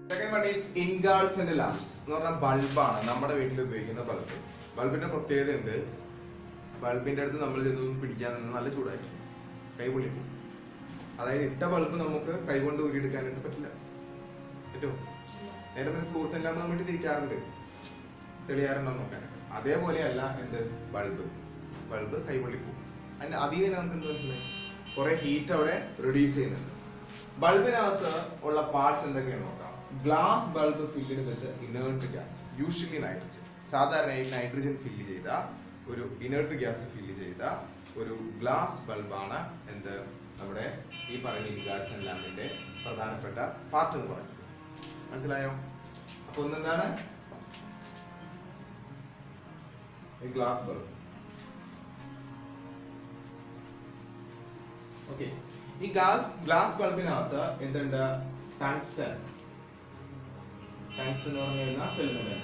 Second one is ഇൻഗാർഡ്സിന്റെ lamps എന്ന് പറഞ്ഞാൽ ബൾബാണ് നമ്മുടെ വീട്ടിൽ ഉപയോഗിക്കുന്ന ബൾബ് ബൾബിന്റെ പ്രത്യേകത ഉണ്ട് ബൾബിന്റെ അടുത്ത് നമ്മൾ ഇതൊന്നും പിടിക്കാൻ നിന്ന് നല്ല ചൂടായിരിക്കും കൈ പൊള്ളിക്കും അതായത് ഇട്ട ബൾബ് നമുക്ക് കൈകൊണ്ട് ഊരിയെടുക്കാനായിട്ട് പറ്റില്ല പറ്റുമോ നേരെ പിന്നെ സ്പോർട്സ് എല്ലാം നമ്മൾ വീട്ടിൽ തിരിക്കാറുണ്ട് തെളിയാറുണ്ടോ നോക്കാനായിട്ട് അതേപോലെയല്ല എന്ത് ബൾബ് ബൾബ് കൈ പൊള്ളിക്കും അതിന് അതിൽ നിന്ന് നമുക്ക് എന്ത് മനസ്സിലായി കുറെ ഹീറ്റ് അവിടെ റെഡ്യൂസ് ചെയ്യുന്നുണ്ട് ബൾബിനകത്ത് ഉള്ള പാർട്സ് എന്തൊക്കെയാണ് നോക്കാം glass bulb filled with inert gas usually nitrogen സാധാരണയായി നൈട്രജൻ ഫില്ല് ചെയ്ത ഒരു ഇനേർട്ട് ഗ്യാസ് ഫില്ല് ചെയ്ത ഒരു ഗ്ലാസ് ബൾബാണ് എന്ത് നമ്മുടെ ഈ പറയുന്ന ഇൻഗാർഡ്സൺ ലാമ്പിന്റെ പ്രധാനപ്പെട്ട പാർട്ട് എന്ന് പറയുന്നത് മനസ്സിലായോ അപ്പൊ ഒന്നെന്താണ് ഈ ഗ്ലാസ് ബൾബ് ഓക്കെ ഈ ഗ്ലാസ് ഗ്ലാസ് ബൾബിനകത്ത് എന്തുണ്ട് ടങ്സ്റ്റൺ ടങ്സ്റ്റൺ എന്ന് പറഞ്ഞു കഴിഞ്ഞാൽ ഫിലമെന്റ്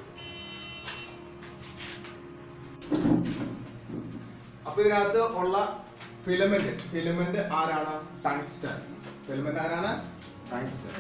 അപ്പൊ ഇതിനകത്ത് ഉള്ള ഫിലമെന്റ് ഫിലമെന്റ് ആരാണ് ടങ്സ്റ്റൺ ഫിലമെന്റ് ആരാണ് ടങ്സ്റ്റൺ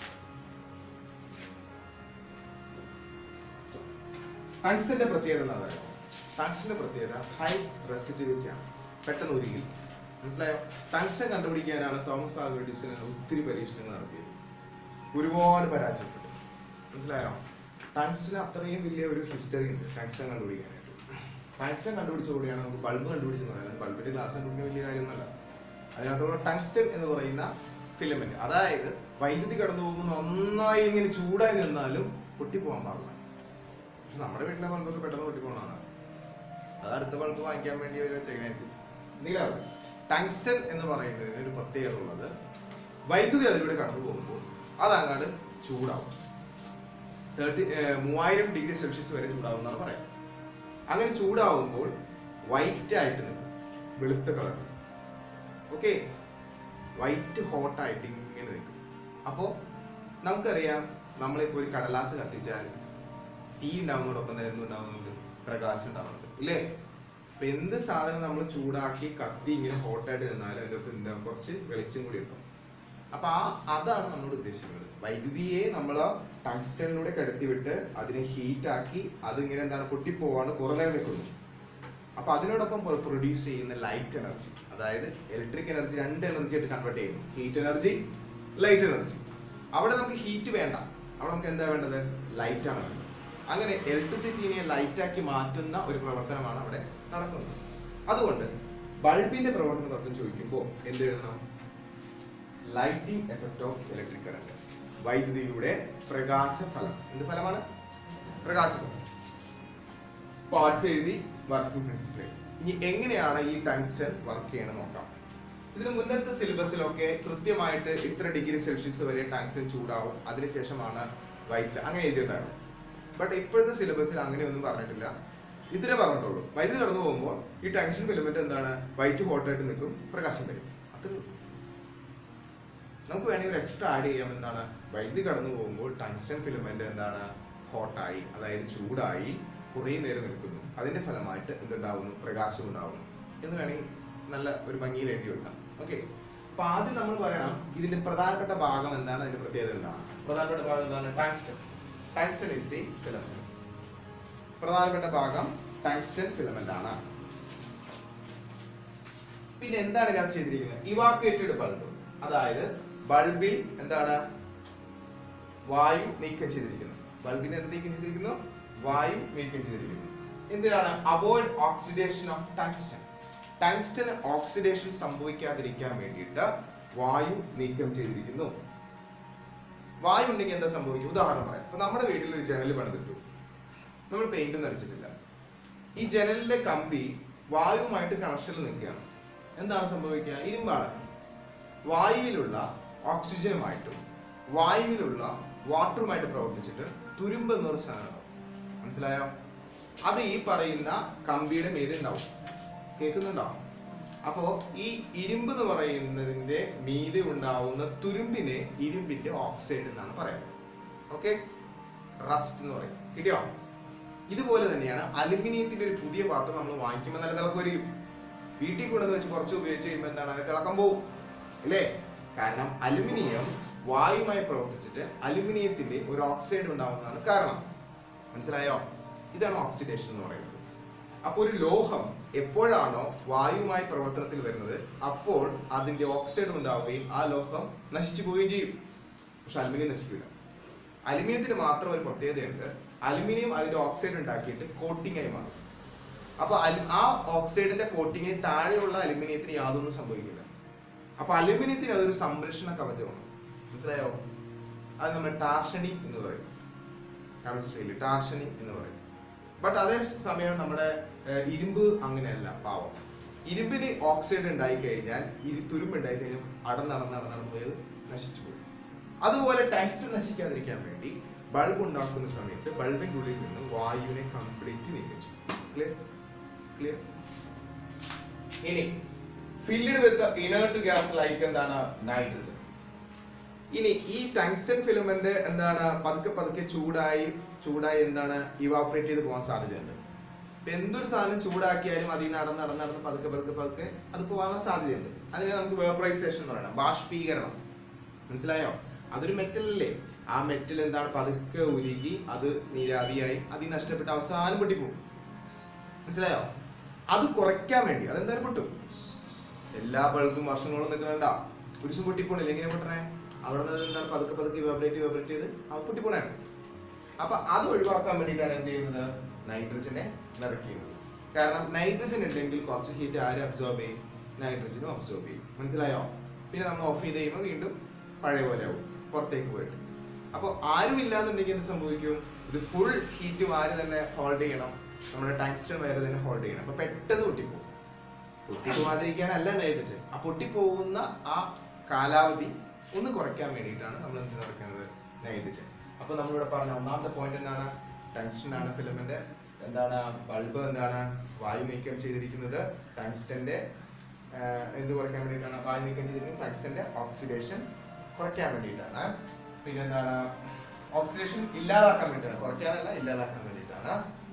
ടങ്സ്റ്റന്റെ പ്രത്യേകത എന്താ പറയുക ടങ്സ്റ്റന്റെ പ്രത്യേകത ഹൈ റെസിറ്റിവിറ്റി ആണ് പെട്ടെന്ന് ഉരുകിൽ മനസ്സിലായോ ടങ്സ്റ്റൻ കണ്ടുപിടിക്കാനാണ് തോമസ് ആൽവ എഡിസൺ ഒത്തിരി പരീക്ഷണങ്ങൾ നടത്തിയത് ഒരുപാട് പരാജയപ്പെട്ടു മനസ്സിലായോ ടങ്സ്റ്റന് അത്രയും വലിയ ഒരു ഹിസ്റ്ററി ഉണ്ട് ടങ്സ്റ്റൻ കണ്ടുപിടിക്കാനായിട്ട് ടങ്സ്റ്റൻ കണ്ടുപിടിച്ചതോടെയാണ് നമുക്ക് ബൾബ് കണ്ടുപിടിച്ചെന്ന് പറയുന്നത് ബൾബിന്റെ ഗ്ലാസ് കണ്ടുപിടിക്കാൻ വലിയ കാര്യമൊന്നുമല്ല അതിനകത്തുള്ള ടങ്സ്റ്റൻ എന്ന് പറയുന്ന ഫിലമെന്റ് അതായത് വൈദ്യുതി കടന്നു പോകുമ്പോൾ നന്നായി ഇങ്ങനെ ചൂടായി നിന്നാലും പൊട്ടിപ്പോകാൻ പാടില്ല പക്ഷെ നമ്മുടെ വീട്ടിലെ ബൾബൊക്കെ പെട്ടെന്ന് പൊട്ടിപ്പോകണതാണ് അത് അടുത്ത ബൾബ് വാങ്ങിക്കാൻ വേണ്ടി ഒരു വെച്ചേക്കണായിരിക്കും നീലാവ് ടങ്സ്റ്റൻ എന്ന് പറയുന്നതിന് ഒരു പ്രത്യേകത ഉള്ളത് വൈദ്യുതി അതിലൂടെ കടന്നു പോകുമ്പോൾ അതങ്ങാട് ചൂടാവും തേർട്ടി മൂവായിരം ഡിഗ്രി സെൽഷ്യസ് വരെ ചൂടാവും എന്നാണ് പറയാം അങ്ങനെ ചൂടാവുമ്പോൾ വൈറ്റ് ആയിട്ട് നിൽക്കും വെളുത്ത കളർ ഓക്കെ വൈറ്റ് ഹോട്ട് ആയിട്ട് ഇങ്ങനെ നിൽക്കും അപ്പോൾ നമുക്കറിയാം നമ്മളിപ്പോൾ ഒരു കടലാസ് കത്തിച്ചാൽ തീ ഉണ്ടാവുന്നതോടൊപ്പം തന്നെ എന്തുണ്ടാവുന്നുണ്ട് പ്രകാശം ഉണ്ടാവുന്നുണ്ട് ഇല്ലേ അപ്പൊ എന്ത് സാധനം നമ്മൾ ചൂടാക്കി കത്തി ഇങ്ങനെ ഹോട്ടായിട്ട് നിന്നാൽ അതിൻ്റെ ഒപ്പം എന്താ കുറച്ച് വെളിച്ചം കൂടി ഉണ്ടാവും അപ്പൊ ആ അതാണ് നമ്മളോട് ഉദ്ദേശിക്കുന്നത് വൈദ്യുതിയെ നമ്മൾ ടങ്സ്റ്റനിലൂടെ കടത്തി വിട്ട് അതിനെ ഹീറ്റ് ആക്കി അതിങ്ങനെ എന്താണ് പൊട്ടിപ്പോവാണ് കുറെ നേരം നിൽക്കുന്നു അപ്പൊ അതിനോടൊപ്പം പ്രൊഡ്യൂസ് ചെയ്യുന്ന ലൈറ്റ് എനർജി അതായത് ഇലക്ട്രിക് എനർജി രണ്ട് എനർജി ആയിട്ട് കൺവേർട്ട് ചെയ്യുന്നു ഹീറ്റ് എനർജി ലൈറ്റ് എനർജി അവിടെ നമുക്ക് ഹീറ്റ് വേണ്ട അവിടെ നമുക്ക് എന്താ വേണ്ടത് ലൈറ്റ് ആണ് വേണ്ടത് അങ്ങനെ ഇലക്ട്രിസിറ്റിനെ ലൈറ്റ് ആക്കി മാറ്റുന്ന ഒരു പ്രവർത്തനമാണ് അവിടെ നടക്കുന്നത് അതുകൊണ്ട് ബൾബിന്റെ പ്രവർത്തന തത്വം ചോദിക്കുമ്പോൾ എന്ത് എഴുതണം lighting effect of electric current വൈദ്യുതിയുടെ പ്രകാശ ഫലം എന്ത് ഫലമാണ് പ്രകാശഫലം പാർട്സ് എഴുതി വർക്കിംഗ് പ്രിൻസിപ്പിൾ ഇനി എങ്ങനെയാണ് ഈ ടങ്സ്റ്റൺ വർക്ക് ചെയ്യണം നോക്കാം ഇതിന് മുന്നത്തെ സിലബസിലൊക്കെ കൃത്യമായിട്ട് ഇത്ര ഡിഗ്രി സെൽഷ്യസ് വരെ ടങ്സ്റ്റൺ ചൂടാവും അതിനുശേഷമാണ് വൈറ്റ് അങ്ങനെ എഴുതിയിട്ടുണ്ടായിരുന്നു ബട്ട് ഇപ്പോഴത്തെ സിലബസിൽ അങ്ങനെയൊന്നും പറഞ്ഞിട്ടില്ല ഇതിനെ പറഞ്ഞിട്ടുള്ളൂ വൈദ്യുതി കടന്നു പോകുമ്പോൾ ഈ ടങ്ഷൻ ഫിലമെന്റ് എന്താണ് വൈറ്റ് ഹോട്ടായിട്ട് നിൽക്കും പ്രകാശം വരും അത്രേ ഉള്ളൂ നമുക്ക് വേണമെങ്കിൽ ഒരു എക്സ്ട്രാ ആഡ് ചെയ്യാം എന്താണ് വൈദ്യുതി കടന്നു പോകുമ്പോൾ ടങ്സ്റ്റൻ ഫിലമെന്റ് എന്താണ് ഹോട്ടായി അതായത് ചൂടായി കുറേ നേരം നിൽക്കുന്നു അതിന്റെ ഫലമായിട്ട് എന്തുണ്ടാവുന്നു പ്രകാശം ഉണ്ടാവുന്നു എന്ന് വേണമെങ്കിൽ നല്ല ഒരു ഭംഗിയിൽ എഴുതി വെക്കാം ഓക്കെ അപ്പൊ ആദ്യം നമ്മൾ പറയണം ഇതിന്റെ പ്രധാനപ്പെട്ട ഭാഗം എന്താണ് അതിന്റെ പ്രത്യേകത എന്താണ് പ്രധാനപ്പെട്ട ഭാഗം എന്താണ് tungsten tungsten is the filament പ്രധാനപ്പെട്ട ഭാഗം ടങ്സ്റ്റൻ ഫിലമെന്റ് ആണ് പിന്നെ എന്താണ് ഞാൻ ചെയ്തിരിക്കുന്നത് ഇവാക്വേറ്റഡ് ബൾബ് അതായത് ബൾബിൽ എന്താണ് വായു നീക്കം ചെയ്തിരിക്കുന്നു ബൾബിൽ എന്ത് നീക്കം ചെയ്തിരിക്കുന്നു വായു നീക്കം ചെയ്തിരിക്കുന്നു എന്തിനാണ് avoid oxidation of tungsten tungsten oxidation സംഭവിക്കാതിരിക്കാൻ വേണ്ടിയിട്ട് വായു നീക്കം ചെയ്തിരിക്കുന്നു വായു ഉണ്ടെങ്കിൽ എന്താ സംഭവിക്കും ഉദാഹരണം പറയാം ഇപ്പൊ നമ്മുടെ വീട്ടിൽ ഒരു ജനൽ പണിതിട്ടു നമ്മൾ പെയിന്റ് ഒന്നും അടിച്ചിട്ടില്ല ഈ ജനലിന്റെ കമ്പി വായുവുമായിട്ട് കണക്ഷനിൽ നിൽക്കുകയാണ് എന്താണ് സംഭവിക്കുക ഇരുമ്പാണ് വായുവിലുള്ള ഓക്സിജനുമായിട്ടും വായുവിലുള്ള വാട്ടറുമായിട്ട് പ്രവർത്തിച്ചിട്ട് തുരുമ്പ് എന്നൊരു സാധനം ഉണ്ടാവും മനസ്സിലായോ അത് ഈ പറയുന്ന കമ്പിയുടെ മീതുണ്ടാവും കേൾക്കുന്നുണ്ടോ അപ്പോ ഈ ഇരുമ്പ് എന്ന് പറയുന്നതിന്റെ മീതെ ഉണ്ടാവുന്ന തുരുമ്പിനെ ഇരുമ്പിന്റെ ഓക്സൈഡ് എന്നാണ് പറയുന്നത് ഓക്കെ റസ്റ്റ് എന്ന് പറയും കിട്ടിയോ ഇതുപോലെ തന്നെയാണ് അലുമിനിയത്തിന്റെ ഒരു പുതിയ പാത്രം നമ്മൾ വാങ്ങിക്കുമ്പോൾ നല്ല തിളക്കുമായിരിക്കും വീട്ടിൽ കൊണ്ടുവന്ന് വെച്ച് കുറച്ച് ഉപയോഗിച്ച് കഴിയുമ്പോൾ എന്താണ് അതിന് തിളക്കം പോവും അല്ലേ കാരണം അലുമിനിയം വായുമായി പ്രവർത്തിച്ചിട്ട് അലുമിനിയത്തിന്റെ ഒരു ഓക്സൈഡ് ഉണ്ടാവുന്നതാണ് കാരണം മനസ്സിലായോ ഇതാണ് ഓക്സിഡേഷൻ എന്ന് പറയുന്നത് അപ്പോൾ ഒരു ലോഹം എപ്പോഴാണോ വായുമായി പ്രവർത്തനത്തിൽ വരുന്നത് അപ്പോൾ അതിന്റെ ഓക്സൈഡ് ഉണ്ടാവുകയും ആ ലോഹം നശിച്ചു പോവുകയും ചെയ്യും പക്ഷെ അലുമിനിയം നശിക്കില്ല അലുമിനിയത്തിന് മാത്രം ഒരു പ്രത്യേകതയുണ്ട് അലുമിനിയം അതിന്റെ ഓക്സൈഡ് ഉണ്ടാക്കിയിട്ട് കോട്ടിംഗ് ആയി മാറും അപ്പൊ അലു- ആ ഓക്സൈഡിന്റെ കോട്ടിങ്ങിന് താഴെയുള്ള അലുമിനിയത്തിന് യാതൊന്നും സംഭവിക്കില്ല അപ്പൊ അലുമിനിയത്തിന് അതൊരു സംരക്ഷണ കവചമാണ് മനസ്സിലായോ അത് നമ്മൾ ടാർഷണി എന്ന് പറയും കെമിസ്ട്രിയിൽ ടാർഷണി എന്ന് പറയും ബട്ട് അതേ സമയം നമ്മുടെ ഏഹ്, ഇരുമ്പ് അങ്ങനെയല്ല പാവം ഇരുമ്പിന് ഓക്സൈഡ് ഉണ്ടായി കഴിഞ്ഞാൽ ഇത് തുരുമ്പ് ഉണ്ടായി കഴിഞ്ഞാൽ അടന്നടന്നടന്നടന്ന് പോയത് നശിച്ചു പോകും അതുപോലെ ടങ്സ്റ്റൺ നശിക്കാതിരിക്കാൻ വേണ്ടി ബൾബ് ഉണ്ടാക്കുന്ന സമയത്ത് ബൾബിന്റെ ഉള്ളിൽ നിന്ന് വായുവിനെ കംപ്ലീറ്റ് നീക്കം ചെയ്യും ക്ലിയർ ക്ലിയർ ഇനി filled with inert gas like എന്താണ് നൈട്രജൻ ഇനി ഈ ടങ്സ്റ്റൺ ഫിലമെന്റ് എന്താണ് പതുക്കെ പതുക്കെ ചൂടായി ചൂടായി എന്താണ് ഇവാപറേറ്റ് ചെയ്ത് പോകാൻ സാധ്യതയുണ്ട് ഇപ്പൊ എന്തൊരു സാധനം ചൂടാക്കിയാലും അതിൽ നടന്ന് നടന്ന് നടന്ന് പതുക്കെ പതുക്കെ പതുക്കെ അത് പോകാനുള്ള സാധ്യതയുണ്ട് അതിനെ നമുക്ക് വേപ്പറൈസേഷൻ എന്ന് പറയണം ബാഷ്പീകരണം മനസ്സിലായോ അതൊരു മെറ്റൽ അല്ലേ ആ മെറ്റൽ എന്താണ് പതുക്കെ ഉരുകി അത് നീരാവിയായി അതിൽ നഷ്ടപ്പെട്ട് അവസാനം പൊട്ടിപ്പോകും മനസ്സിലായോ അത് കുറയ്ക്കാൻ വേണ്ടി അതെന്തായാലും പൊട്ടും എല്ലാ ബൾബും വർഷങ്ങളോളം നിൽക്കണ്ട ഒരു ദിവസം പൊട്ടിപ്പോണില്ല എങ്ങനെ പൊട്ടണേ അവിടെ നിന്ന് എന്താണ് പതുക്കെ പതുക്കെ ഇവാപറേറ്റ് ഇവാപറേറ്റ് ചെയ്ത് അത് പൊട്ടിപ്പോണാണ് അപ്പൊ അത് ഒഴിവാക്കാൻ വേണ്ടിയിട്ടാണ് എന്ത് ചെയ്യുന്നത് നൈട്രജനെ നിറയ്ക്കുന്നത് കാരണം നൈട്രജൻ ഉണ്ടെങ്കിൽ കുറച്ച് ഹീറ്റ് ആര് അബ്സോർബ് ചെയ്യും നൈട്രജനും അബ്സോർബ് ചെയ്യും മനസ്സിലായോ പിന്നെ നമ്മൾ ഓഫ് ചെയ്ത് കഴിയുമ്പോൾ വീണ്ടും പഴയ പോലെ ആവും പുറത്തേക്ക് പോയിട്ട് അപ്പോൾ ആരും ഇല്ലാന്നുണ്ടെങ്കിൽ എന്ത് സംഭവിക്കും ഇത് ഫുൾ ഹീറ്റും ആര് തന്നെ ഹോൾഡ് ചെയ്യണം നമ്മുടെ ടാങ്സ്റ്റൺ വയർ തന്നെ ഹോൾഡ് ചെയ്യണം അപ്പൊ പെട്ടെന്ന് പൊട്ടിപ്പോകും പൊട്ടിപ്പോവാതിരിക്കാനല്ല നൈട്രജൻ ആ പൊട്ടിപ്പോകുന്ന ആ കാലാവധി ഒന്ന് കുറയ്ക്കാൻ വേണ്ടിയിട്ടാണ് നമ്മൾ എന്ത് നടക്കുന്നത് നൈട്രജൻ അപ്പൊ നമ്മളിവിടെ പറഞ്ഞ ഒന്നാമത്തെ പോയിന്റ് എന്താണ് ടങ്സ്റ്റൺ ആണ് ഫിലമെന്റ് എന്താണ് ബൾബ് എന്താണ് വായു നീക്കം ചെയ്തിരിക്കുന്നത് ടങ്സ്റ്റന്റെ എന്ത് കുറയ്ക്കാൻ വേണ്ടിയിട്ടാണ് വായു നീക്കം ചെയ്തിരിക്കുന്നത് ടങ്സ്റ്റന്റെ ഓക്സിഡേഷൻ കുറയ്ക്കാൻ വേണ്ടിയിട്ടാണ് പിന്നെ എന്താണ് ഓക്സിഡേഷൻ ഇല്ലാതാക്കാൻ വേണ്ടിയിട്ടാണ് കുറയ്ക്കാനല്ല ഇല്ലാതാക്കാൻ വേണ്ടിയിട്ടാണ്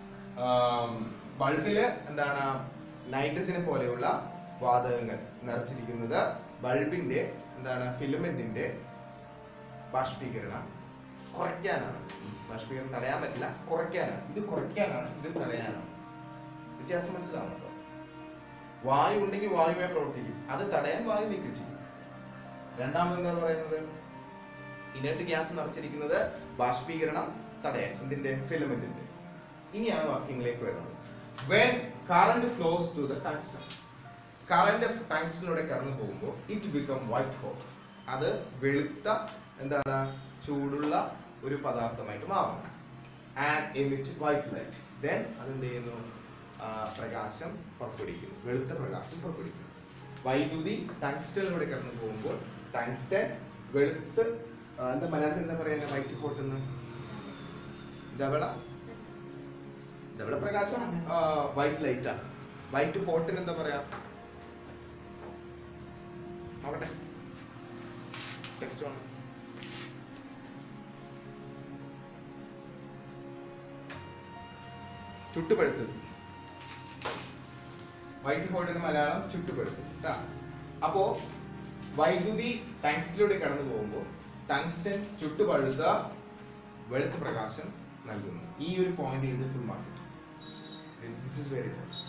ബൾബില് എന്താണ് നൈട്രജനെ പോലെയുള്ള വാതകങ്ങൾ നിറച്ചിരിക്കുന്നത് ബൾബിന്റെ എന്താണ് ഫിലമെന്റിന്റെ ബാഷ്പീകരണം കുറയ്ക്കാനാണ് ബാഷ്പീകരണം തടയാൻ പറ്റില്ല കുറയ്ക്കാനാണ് ഇത് കുറയ്ക്കാനാണ് ഇത് തടയാനാണ് വ്യത്യാസം മനസ്സിലാവുന്നുണ്ടോ വായു ഉണ്ടെങ്കിൽ വായുവേ പ്രവർത്തിക്കും അത് തടയാൻ വായു നീക്കം ചെയ്യും രണ്ടാമത് എന്താ പറയുന്നത് ഇനർട്ട് ഗ്യാസ് നിറച്ചിരിക്കുന്നത് ബാഷ്പീകരണം തടയാൻ ഇതിന്റെ ഫിലമെന്റിന്റെ ഇനിയാണ് വർക്കിംഗിലേക്ക് വരുന്നത് when current flows to the tungsten current ടങ്സ്റ്റനിലൂടെ കടന്നു പോകുമ്പോൾ ഇറ്റ് ബിക്കം വൈറ്റ് ഹോട്ട് അത് വെളുത്ത എന്താണ് ചൂടുള്ള ഒരു പദാർത്ഥമായിട്ട് മാറും and emit white light then അതെന്ത് ചെയ്യുന്നു ആ, പ്രകാശം പുറപ്പെടുവിക്കുന്നു വെളുത്ത പ്രകാശം പുറപ്പെടുവിക്കുന്നു വൈദ്യുതി ടങ്സ്റ്റനിലൂടെ കടന്നു പോകുമ്പോൾ ടങ്സ്റ്റൻ വെളുത്ത് ആ, എന്താ മലയാളത്തിൽ എന്താ പറയുക വൈറ്റ് ഹോട്ട് എന്ന് ധവള ധവള പ്രകാശം വൈറ്റ് ലൈറ്റ് ആണ് വൈറ്റ് ഹോട്ടിന് എന്താ പറയാ നോക്കട്ടെ ടെക്സ്റ്റ് ആണ് ചുട്ടുപഴുത്തത് വൈറ്റ് ഹോട്ടിന് മലയാളം ചുട്ടുപഴുത്തത് ട്ടാ. അപ്പോ വൈദ്യുതി ടങ്സ്റ്റനിലൂടെ കടന്നു പോകുമ്പോൾ ടങ്സ്റ്റൻ ചുട്ടുപഴുത്ത വെളുത്ത പ്രകാശം നൽകുന്നു ഈ ഒരു പോയിന്റ് എഴുതി full mark this is very important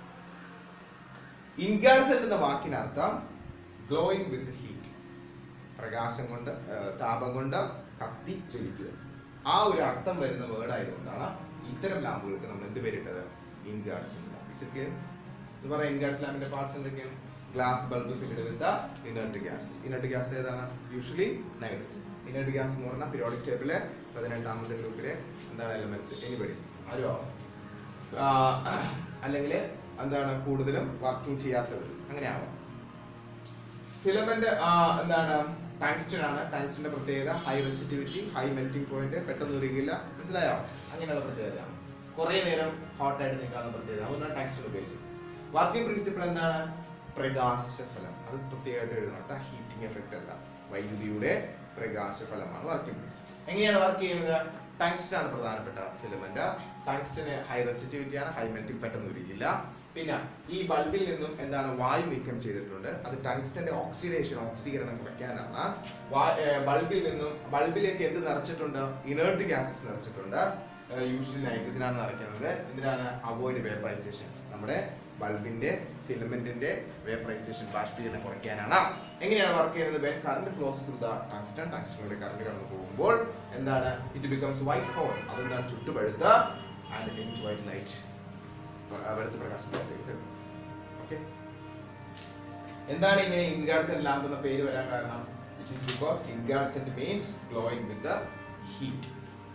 incandescent എന്ന വാക്കിനർത്ഥം ഗ്ലോയിങ് വിത്ത് ഹീറ്റ് പ്രകാശം കൊണ്ട് ആ, താപം കൊണ്ട് കത്തി ജ്വലിക്കുക ആ ഒരു അർത്ഥം വരുന്ന വേർഡ് ആയതുകൊണ്ടാണ് ഇത്തരം ലാമ്പുകൾക്ക് നമ്മൾ എന്ത് പേരിട്ടത് ഇൻഗാർഡ്സ് എന്ന് പറയാം ഇൻഗാർഡ്സ് ലാമ്പിന്റെ പാർട്സ് എന്തൊക്കെയാണ് glass bulb filled with inert gas inert gas ഏതാണ് യൂഷ്വലി നൈട്രജൻ ഇനർട്ട് ഗ്യാസ് എന്ന് പറഞ്ഞാൽ പീരിയോഡിക് ടേബിളിലെ പതിനെട്ടാമത്തെ ഗ്രൂപ്പിലെ എന്താണ് എലമെന്റ്സ് എനിബഡി ആരോ അല്ലെങ്കിൽ എന്താണ് കൂടുതലും വർക്കിംഗ് ചെയ്യാത്തവർ അങ്ങനെയാവാം ഫിലമെന്റ് എന്താണ് ടങ്സ്റ്റൺ ആണ് ടങ്സ്റ്റന്റെ പ്രത്യേകത high resistivity high melting point പെട്ടെന്ന് ഉരുകില്ല മനസ്സിലായോ അങ്ങനെയുള്ള പ്രത്യേകതയാണ് കുറെ നേരം ഹോട്ട് ആയിട്ട് നിൽക്കാവുന്ന പ്രത്യേകത അതുകൊണ്ടാണ് ടങ്സ്റ്റൺ ഉപയോഗിച്ചത് വർക്കിംഗ് പ്രിൻസിപ്പിൾ എന്താണ് പ്രകാശഫലം അത് പ്രത്യേകമായിട്ട് എഴുതണം കേട്ടോ ഹീറ്റിംഗ് എഫക്റ്റ് അല്ല വൈദ്യുതിയുടെ പ്രകാശഫലമാണ് വർക്കിംഗ് പ്രിൻസിപ്പിൾ എങ്ങനെയാണ് വർക്ക് ചെയ്യുന്നത് ടങ്സ്റ്റൺ ആണ് പ്രധാനപ്പെട്ട ഫിലമെന്റ് ടങ്സ്റ്റന് ഹൈ റെസിറ്റിവിറ്റി ആണ് ഹൈ മെൽറ്റിംഗ് പെട്ടെന്ന് ഉരുകില്ല പിന്നെ ഈ ബൾബിൽ നിന്നും എന്താണ് വായു നീക്കം ചെയ്തിട്ടുണ്ട് അത് ടങ്സ്റ്റന്റെ ഓക്സിഡേഷൻ ഓക്സീകരണം കുറയ്ക്കാനാണ് വാ- ഏർ ബൾബിൽ നിന്നും ബൾബിലേക്ക് എന്ത് നിറച്ചിട്ടുണ്ട് ഇനേർട്ട് ഗ്യാസസ് നിറച്ചിട്ടുണ്ട് യൂഷ്വലി നൈട്രജൻ ആണ് നിറയ്ക്കുന്നത് എന്തിനാണ് അവോയ്ഡ് വേപ്പറൈസേഷൻ നമ്മുടെ ബൾബിന്റെ ഫിലമെന്റിന്റെ വേപ്പറൈസേഷൻ ബാഷ്പീകരണം കുറയ്ക്കാനാണ് എങ്ങനെയാണ് വർക്ക് ചെയ്യുന്നത് current flows through the tungsten ടങ്സ്റ്റണിലൂടെ കറണ്ട് കടന്നു പോകുമ്പോൾ എന്താണ് ഇറ്റ് ബിക്കംസ് വൈറ്റ് ഹോൾ അതെന്താണ് ചുട്ടുപഴുത്ത ആൻഡ് എമിറ്റ് വൈറ്റ് ലൈറ്റ് വെളുത്ത പ്രകാശം ഓക്കെ എന്താണ് ഇങ്ങനെ ഇൻഗാർഡ്സെന്റ് ലാമ്പ് എന്ന പേര് വരാൻ കാരണം it is because incandescent means glowing with the heat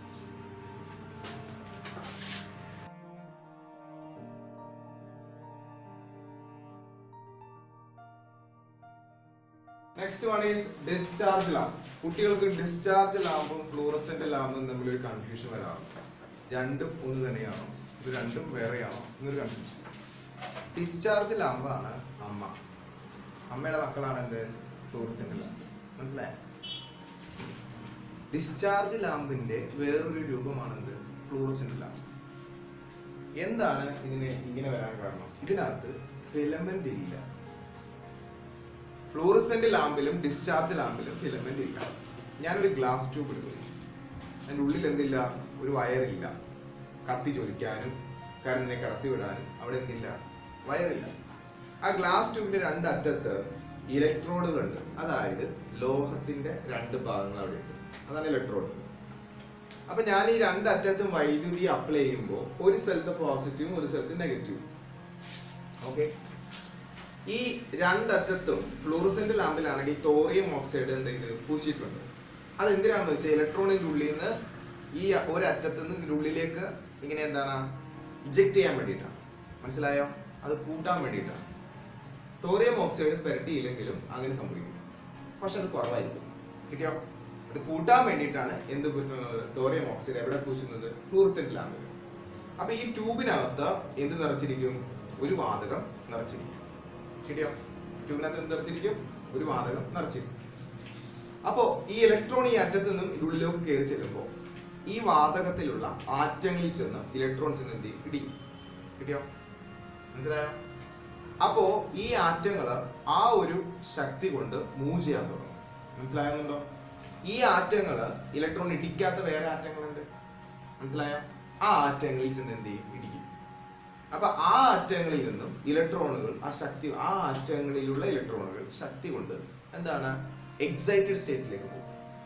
next one is discharge lamp കുട്ടികൾക്ക് ഡിസ്ചാർജ് ലാമ്പും ഫ്ലൂറസെന്റ് ലാമ്പും തമ്മിൽ ഒരു കൺഫ്യൂഷൻ വരാറുണ്ട് രണ്ടും ഒന്ന് തന്നെയാണോ ഇത് രണ്ടും വേറെയാണോ എന്നൊരു കൺഫ്യൂഷൻ ഡിസ്ചാർജ് ലാമ്പാണ് അമ്മ അമ്മയുടെ മക്കളാണ് എന്ത് ഫ്ലൂറസെന്റ് ലാമ്പ് മനസ്സിലായോ ഡിസ്ചാർജ് ലാമ്പിന്റെ വേറൊരു രൂപമാണ് എന്ത് ഫ്ലൂറസെന്റ് ലാമ്പ് എന്താണ് ഇതിന് ഇങ്ങനെ വരാൻ കാരണം ഇതിനകത്ത് ഫിലമെന്റ് ഇല്ല ഫ്ലൂറസെന്റ് ലാമ്പിലും ഡിസ്ചാർജ് ലാമ്പിലും ഫിലമെന്റ് ഇല്ല ഞാനൊരു ഗ്ലാസ് ട്യൂബ് എടുക്കുന്നു അതിൻ്റെ ഉള്ളിൽ എന്തില്ല ഒരു വയറില്ല കത്തി ചൊലിക്കാനും കരണ്ടിനെ കടത്തിവിടാനും അവിടെ എന്തില്ല വയറില്ല ആ ഗ്ലാസ് ട്യൂബിന്റെ രണ്ട് അറ്റത്ത് ഇലക്ട്രോഡുകളുണ്ട് അതായത് ലോഹത്തിന്റെ രണ്ട് ഭാഗങ്ങൾ അവിടെ ഉണ്ട് അതാണ് ഇലക്ട്രോഡ് അപ്പൊ ഞാൻ ഈ രണ്ട് അറ്റത്തും വൈദ്യുതി അപ്ലൈ ചെയ്യുമ്പോൾ ഒരു സ്ഥലത്ത് പോസിറ്റീവും ഒരു സ്ഥലത്ത് നെഗറ്റീവും ഓക്കെ ഈ രണ്ടറ്റത്തും ഫ്ലൂറസെന്റ് ലാമ്പിലാണെങ്കിൽ തോറിയം ഓക്സൈഡ് എന്ത് ചെയ്ത് പൂശിയിട്ടുണ്ട് അത് എന്തിനാണെന്ന് വെച്ചാൽ ഇലക്ട്രോണിന്റെ ഉള്ളിൽ നിന്ന് ഈ ഒരറ്റത്ത് നിന്ന് ഇതിന്റെ ഉള്ളിലേക്ക് ഇങ്ങനെ എന്താണ് ഇജക്ട് ചെയ്യാൻ വേണ്ടിയിട്ടാണ് മനസ്സിലായോ അത് കൂട്ടാൻ വേണ്ടിയിട്ടാണ് തോറിയം ഓക്സൈഡ് പെരട്ടിയില്ലെങ്കിലും അങ്ങനെ സംഭവിക്കും പക്ഷെ അത് കുറവായിരിക്കും കിട്ടിയോ അത് കൂട്ടാൻ വേണ്ടിയിട്ടാണ് എന്ത് പൂശുന്നത്? തോറിയം ഓക്സൈഡ് എവിടെ പൂശുന്നത് ഫ്ലൂറസെന്റ് ലാമ്പിൽ അപ്പൊ ഈ ട്യൂബിനകത്ത് എന്ത് നിറച്ചിരിക്കും ഒരു വാതകം നിറച്ചിരിക്കും ശരിയോ ട്യൂബിനകത്ത് എന്ത് നിറച്ചിരിക്കും ഒരു വാതകം നിറച്ചിരിക്കും അപ്പോ ഈ ഇലക്ട്രോൺ ഈ അറ്റത്ത് നിന്നും ഇതിനുള്ളിലേക്ക് കയറി ചെല്ലുമ്പോൾ ഈ വാതകത്തിലുള്ള ആറ്റങ്ങളിൽ ചെന്ന് ഇലക്ട്രോൺ ചെന്ന് എന്ത് ചെയ്യും ഇടിക്കും കിട്ടിയോ മനസ്സിലായോ അപ്പോ ഈ ആറ്റങ്ങള് ആ ഒരു ശക്തി കൊണ്ട് മൂവ് ചെയ്യാൻ തുടങ്ങും മനസ്സിലാകുന്നുണ്ടോ ഈ ആറ്റങ്ങള് ഇലക്ട്രോൺ ഇടിക്കാത്ത വേറെ ആറ്റങ്ങളുണ്ട് മനസ്സിലായോ ആ ആറ്റങ്ങളിൽ ചെന്ന് എന്ത് ചെയ്യും ഇടിക്കും അപ്പൊ ആ ആറ്റങ്ങളിൽ നിന്നും ഇലക്ട്രോണുകൾ ആ ശക്തി ആ ആറ്റങ്ങളിലുള്ള ഇലക്ട്രോണുകൾ ശക്തി കൊണ്ട് എന്താണ് എക്സൈറ്റഡ് സ്റ്റേറ്റിലേക്ക് പോകും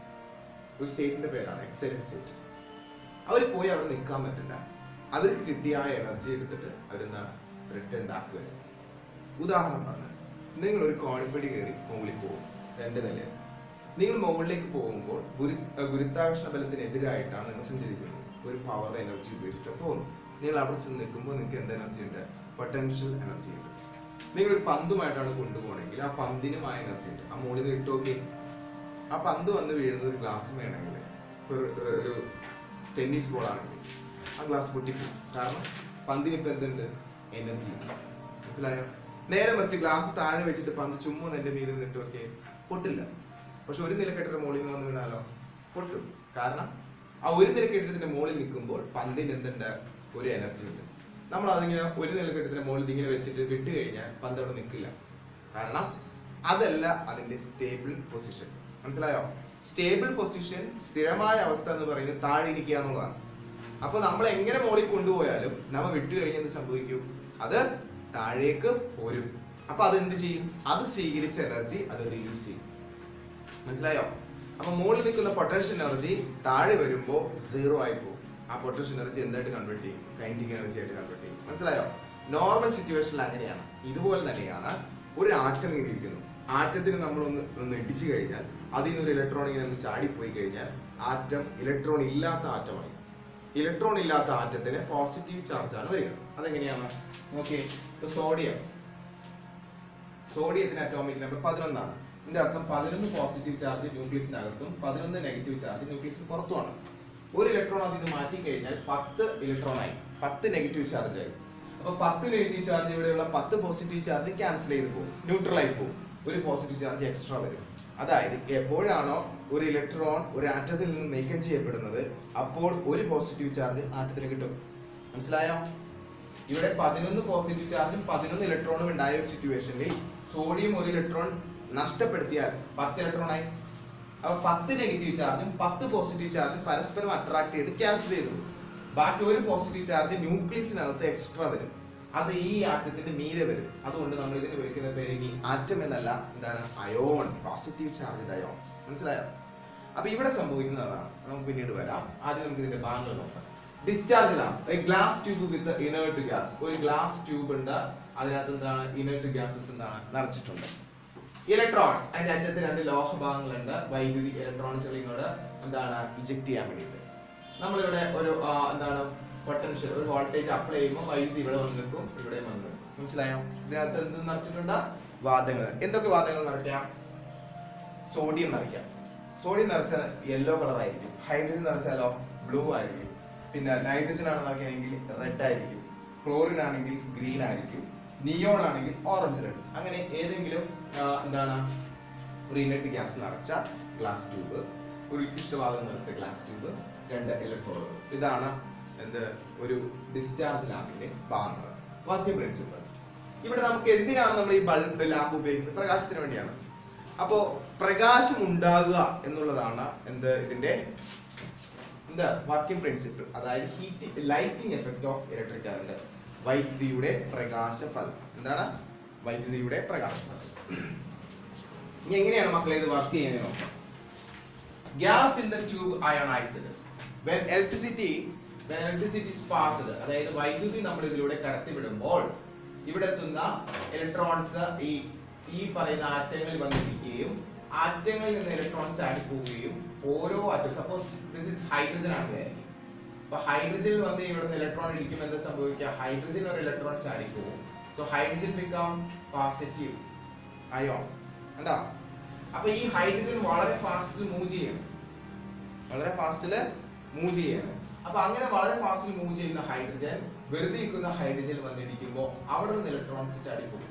ഒരു സ്റ്റേറ്റിന്റെ പേരാണ് എക്സൈറ്റഡ് സ്റ്റേറ്റ് അവർ പോയി അവിടെ നിൽക്കാൻ പറ്റില്ല അവർക്ക് കിട്ടിയ ആ എനർജി എടുത്തിട്ട് അവരെന്താണ് റിട്ടേൺ ആക്കുക ഉദാഹരണം പറഞ്ഞാൽ നിങ്ങൾ ഒരു കോണിപ്പടി കയറി മുകളിൽ പോകും രണ്ട് നിലയിൽ നിങ്ങൾ മുകളിലേക്ക് പോകുമ്പോൾ ഗുരു അഹ് ഗുരുത്വാകർഷണ ബലത്തിനെതിരായിട്ടാണ് നിങ്ങൾ സഞ്ചരിക്കുന്നത് ഒരു പവർ എനർജി ഉപയോഗിച്ചിട്ട് പോകുന്നു നിങ്ങൾ അവിടെ ചെന്ന് നിൽക്കുമ്പോൾ നിങ്ങൾക്ക് എന്ത് എനർജി ഉണ്ട് പൊട്ടൻഷ്യൽ എനർജി ഉണ്ട് നിങ്ങൾ ഒരു പന്തുമായിട്ടാണ് കൊണ്ടുപോകണമെങ്കിൽ ആ പന്തിനും ആ എനർജി ഉണ്ട് ആ മുകളിൽ നിന്ന് ഇട്ടോക്കെ ആ പന്ത് വന്ന് വീഴുന്നത് ഒരു ഗ്ലാസ് വേണമെങ്കിൽ ഒരു ഒരു- ഒരു ടെന്നീസ് ബോൾ ആണെങ്കിൽ ആ ഗ്ലാസ് പൊട്ടിപ്പോകും കാരണം പന്തിന് ഇപ്പൊ എന്തുണ്ട് എനർജി മനസ്സിലായോ നേരെ മറിച്ച് ഗ്ലാസ് താഴെ വെച്ചിട്ട് പന്ത് ചുമ്മാ എന്റെ മീതെ നിന്നിട്ട് ഒക്കെ പൊട്ടില്ല പക്ഷെ ഒരു നിലക്കെട്ടിന്റെ മുകളിൽ നിന്ന് വന്ന് വീണാലോ പൊട്ടും കാരണം ആ ഒരു നിലക്കെട്ടിന്റെ മുകളിൽ നിൽക്കുമ്പോൾ പന്തിന് എന്തുണ്ട് ഒരു എനർജി ഉണ്ട് നമ്മൾ അതിങ്ങനെ ഒരു നിലക്കെട്ടത്തിന്റെ മുകളിൽ ഇങ്ങനെ വെച്ചിട്ട് വിട്ട് കഴിഞ്ഞാൽ പന്ത് അവിടെ നിൽക്കില്ല കാരണം അതല്ല അതിന്റെ സ്റ്റേബിൾ പൊസിഷൻ മനസ്സിലായോ സ്റ്റേബിൾ പൊസിഷൻ സ്ഥിരമായ അവസ്ഥ എന്ന് പറയുന്നത് താഴെ ഇരിക്കുക എന്നുള്ളതാണ് അപ്പൊ നമ്മൾ എങ്ങനെ മുകളിൽ കൊണ്ടുപോയാലും നമ്മ വിട്ടു കഴിഞ്ഞാൽ എന്ത് സംഭവിക്കും അത് താഴേക്ക് പോരും അപ്പൊ അത് എന്ത് ചെയ്യും അത് സ്വീകരിച്ച എനർജി അത് റിലീസ് ചെയ്യും മനസ്സിലായോ അപ്പൊ മുകളിൽ നിൽക്കുന്ന പൊട്ടൻഷ്യൽ എനർജി താഴെ വരുമ്പോൾ സീറോ ആയി പോകും ആ പൊട്ടൻഷ്യൽ എനർജി എന്തായിട്ട് കൺവേർട്ട് ചെയ്യും കൈൻഡിങ് എനർജി ആയിട്ട് കൺവേർട്ട് ചെയ്യും മനസ്സിലായോ നോർമൽ സിറ്റുവേഷനിൽ അങ്ങനെയാണ് ഇതുപോലെ തന്നെയാണ് ഒരു ആറ്റം ഇങ്ങനെ ഇരിക്കുന്നു ആറ്റത്തിന് നമ്മൾ ഒന്ന് ഒന്ന് ഇടിച്ചു കഴിഞ്ഞാൽ അതിൽ നിന്ന് ഒരു ഇലക്ട്രോൺ ഇങ്ങനെ ഒന്ന് ചാടിപ്പോയി കഴിഞ്ഞാൽ ആറ്റം ഇലക്ട്രോൺ ഇല്ലാത്ത ആറ്റമായി ഇലക്ട്രോൺ ഇല്ലാത്ത ആറ്റത്തിന് പോസിറ്റീവ് ചാർജ് ആണ് വരിക അതെങ്ങനെയാണ് നോക്കിയേ ഇപ്പൊ സോഡിയം സോഡിയത്തിന് അറ്റോമിക് നമ്പർ പതിനൊന്നാണ് ഇതിന്റെ അർത്ഥം പതിനൊന്ന് പോസിറ്റീവ് ചാർജ് ന്യൂക്ലിയസിനകത്തും പതിനൊന്ന് നെഗറ്റീവ് ചാർജ് ന്യൂക്ലിയസിന് പുറത്തുമാണ് ഒരു ഇലക്ട്രോൺ അതിൽ നിന്ന് മാറ്റി കഴിഞ്ഞാൽ പത്ത് ഇലക്ട്രോൺ ആയി പത്ത് നെഗറ്റീവ് ചാർജ് ആയി അപ്പൊ പത്ത് നെഗറ്റീവ് ചാർജ് ഇവിടെയുള്ള പത്ത് പോസിറ്റീവ് ചാർജ് ക്യാൻസൽ ചെയ്ത് പോകും ന്യൂട്രൽ ആയി പോകും ഒരു പോസിറ്റീവ് ചാർജ് എക്സ്ട്രാ വരും അതായത് എപ്പോഴാണോ ഒരു ഇലക്ട്രോൺ ഒരു ആറ്റത്തിൽ നിന്ന് നീക്കം ചെയ്യപ്പെടുന്നത് അപ്പോൾ ഒരു പോസിറ്റീവ് ചാർജ് ആറ്റത്തിന് കിട്ടും മനസ്സിലായോ ഇവിടെ പതിനൊന്ന് പോസിറ്റീവ് ചാർജും പതിനൊന്ന് ഇലക്ട്രോണും ഉണ്ടായ ഒരു സിറ്റുവേഷനിൽ സോഡിയം ഒരു ഇലക്ട്രോൺ നഷ്ടപ്പെടുത്തിയാൽ പത്ത് ഇലക്ട്രോൺ ആയി അപ്പൊ പത്ത് നെഗറ്റീവ് ചാർജും പത്ത് പോസിറ്റീവ് ചാർജും പരസ്പരം അട്രാക്ട് ചെയ്ത് ക്യാൻസൽ ചെയ്തു ബാക്കി ഒരു പോസിറ്റീവ് ചാർജ് ന്യൂക്ലിയസിനകത്ത് എക്സ്ട്രാ വരും അത് ഈ ആറ്റത്തിന്റെ മീതെ വരും അതുകൊണ്ട് നമ്മൾ ഇതിന് വിളിക്കുന്ന പേര് ഇനി ആറ്റം എന്നല്ല എന്താണ് അയോൺ പോസിറ്റീവ് ചാർജ് അയോൺ മനസ്സിലായോ അപ്പൊ ഇവിടെ സംഭവിക്കുന്നതാണ് നമുക്ക് പിന്നീട് വരാം ആദ്യം നമുക്ക് ഇതിന്റെ ഭാഗങ്ങൾ നോക്കാം ഡിസ്ചാർജിലാണ് glass tube with inert gas ഒരു ഗ്ലാസ് ട്യൂബ് ഉണ്ട് അതിനകത്ത് എന്താണ് ഇനേർട്ട് ഗ്യാസസ് എന്താണ് നിറച്ചിട്ടുണ്ട് ഇലക്ട്രോൺസ് അതിന്റെ അറ്റത്ത് രണ്ട് ലോഹഭാഗങ്ങളുണ്ട് വൈദ്യുതി ഇലക്ട്രോൺസുകൾ ഇങ്ങോട്ട് എന്താണ് ഇജക്ട് ചെയ്യാൻ വേണ്ടിയിട്ട് നമ്മളിവിടെ ഒരു ആ, എന്താണ് പൊട്ടൻഷ്യൽ ഒരു വോൾട്ടേജ് അപ്ലൈ ചെയ്യുമ്പോൾ വൈദ്യുതി ഇവിടെ വന്ന് നിൽക്കും ഇവിടെ വന്ന് നിൽക്കും മനസ്സിലായോ ഇതിനകത്ത് എന്ത് നിറച്ചിട്ടുണ്ട് വാദങ്ങൾ എന്തൊക്കെ വാദങ്ങൾ നിറയ്ക്കാം സോഡിയം നിറയ്ക്കാം സോഡിയം നിറച്ചാൽ യെല്ലോ കളർ ആയിരിക്കും ഹൈഡ്രജൻ നിറച്ചാലോ ബ്ലൂ ആയിരിക്കും പിന്നെ നൈട്രജൻ ആണ് നിറയ്ക്കണമെങ്കിൽ റെഡ് ആയിരിക്കും ക്ലോറിൻ ആണെങ്കിൽ ഗ്രീൻ ആയിരിക്കും നിയോൺ ആണെങ്കിൽ ഓറഞ്ച് റെഡ് അങ്ങനെ ഏതെങ്കിലും ആ, എന്താണ് ഒരു ഇനറ്റ് ഗ്യാസ് നിറച്ച ഗ്ലാസ് ട്യൂബ് ഒരു ഇഷ്ടഭാഗം നിറച്ച ഗ്ലാസ് ട്യൂബ് രണ്ട് ഇലക്ട്രോഡുകൾ ഇതാണ് എന്ത് ഒരു ഡിസ്ചാർജ് ലാമ്പിന്റെ ഭാഗങ്ങൾ വർക്കിംഗ് പ്രിൻസിപ്പൽ ഇവിടെ നമുക്ക് എന്തിനാണ് നമ്മൾ ഈ ബൾബ് ലാമ്പ് ഉപയോഗിക്കുന്നത് പ്രകാശത്തിന് വേണ്ടിയാണ് അപ്പോ പ്രകാശം ഉണ്ടാകുക എന്നുള്ളതാണ് എന്ത് ഇതിന്റെ എന്താ വർക്കിംഗ് പ്രിൻസിപ്പിൾ അതായത് heat lighting effect of electric current വൈദ്യുതിയുടെ പ്രകാശഫലം എന്താണ് വൈദ്യുതിയുടെ പ്രകാശഫലം ഇനി എങ്ങനെയാണ് മക്കളെ ഇത് വർക്ക് ചെയ്യുന്നത് നോക്കാം gas in the tube ionised when electricity when electricity is passed അതായത് വൈദ്യുതി നമ്മൾ ഇതിലൂടെ കടത്തിവിടുമ്പോൾ ഇവിടെ എത്തുന്ന ഇലക്ട്രോൺസ് ഈ ഈ പറയുന്ന ആറ്റങ്ങളിൽ വന്നിരിക്കുകയും ആറ്റങ്ങളിൽ നിന്ന് ഇലക്ട്രോൺസ് ചാടിപ്പോവുകയും ഓരോ atom suppose this is hydrogen ആണ് വിചാരിക്കും അപ്പൊ ഹൈഡ്രജനിൽ വന്ന് ഇവിടുന്ന് ഇലക്ട്രോൺ ഇടിക്കുമ്പോൾ എന്താ സംഭവിക്കുക ഹൈഡ്രജൻ ഒരു ഇലക്ട്രോൺ ചാടിപ്പോവും so hydrogen become positive ion കണ്ടോ അപ്പൊ ഈ ഹൈഡ്രജൻ വളരെ ഫാസ്റ്റിൽ മൂവ് ചെയ്യണം വളരെ ഫാസ്റ്റില് മൂവ് ചെയ്യണം അപ്പൊ അങ്ങനെ വളരെ ഫാസ്റ്റിൽ മൂവ് ചെയ്യുന്ന ഹൈഡ്രജൻ വെറുതെ ഇരിക്കുന്ന ഹൈഡ്രജൻ വന്നിരിക്കുമ്പോൾ അവിടെ നിന്ന് ഇലക്ട്രോൺസ് ചാടിപ്പോകും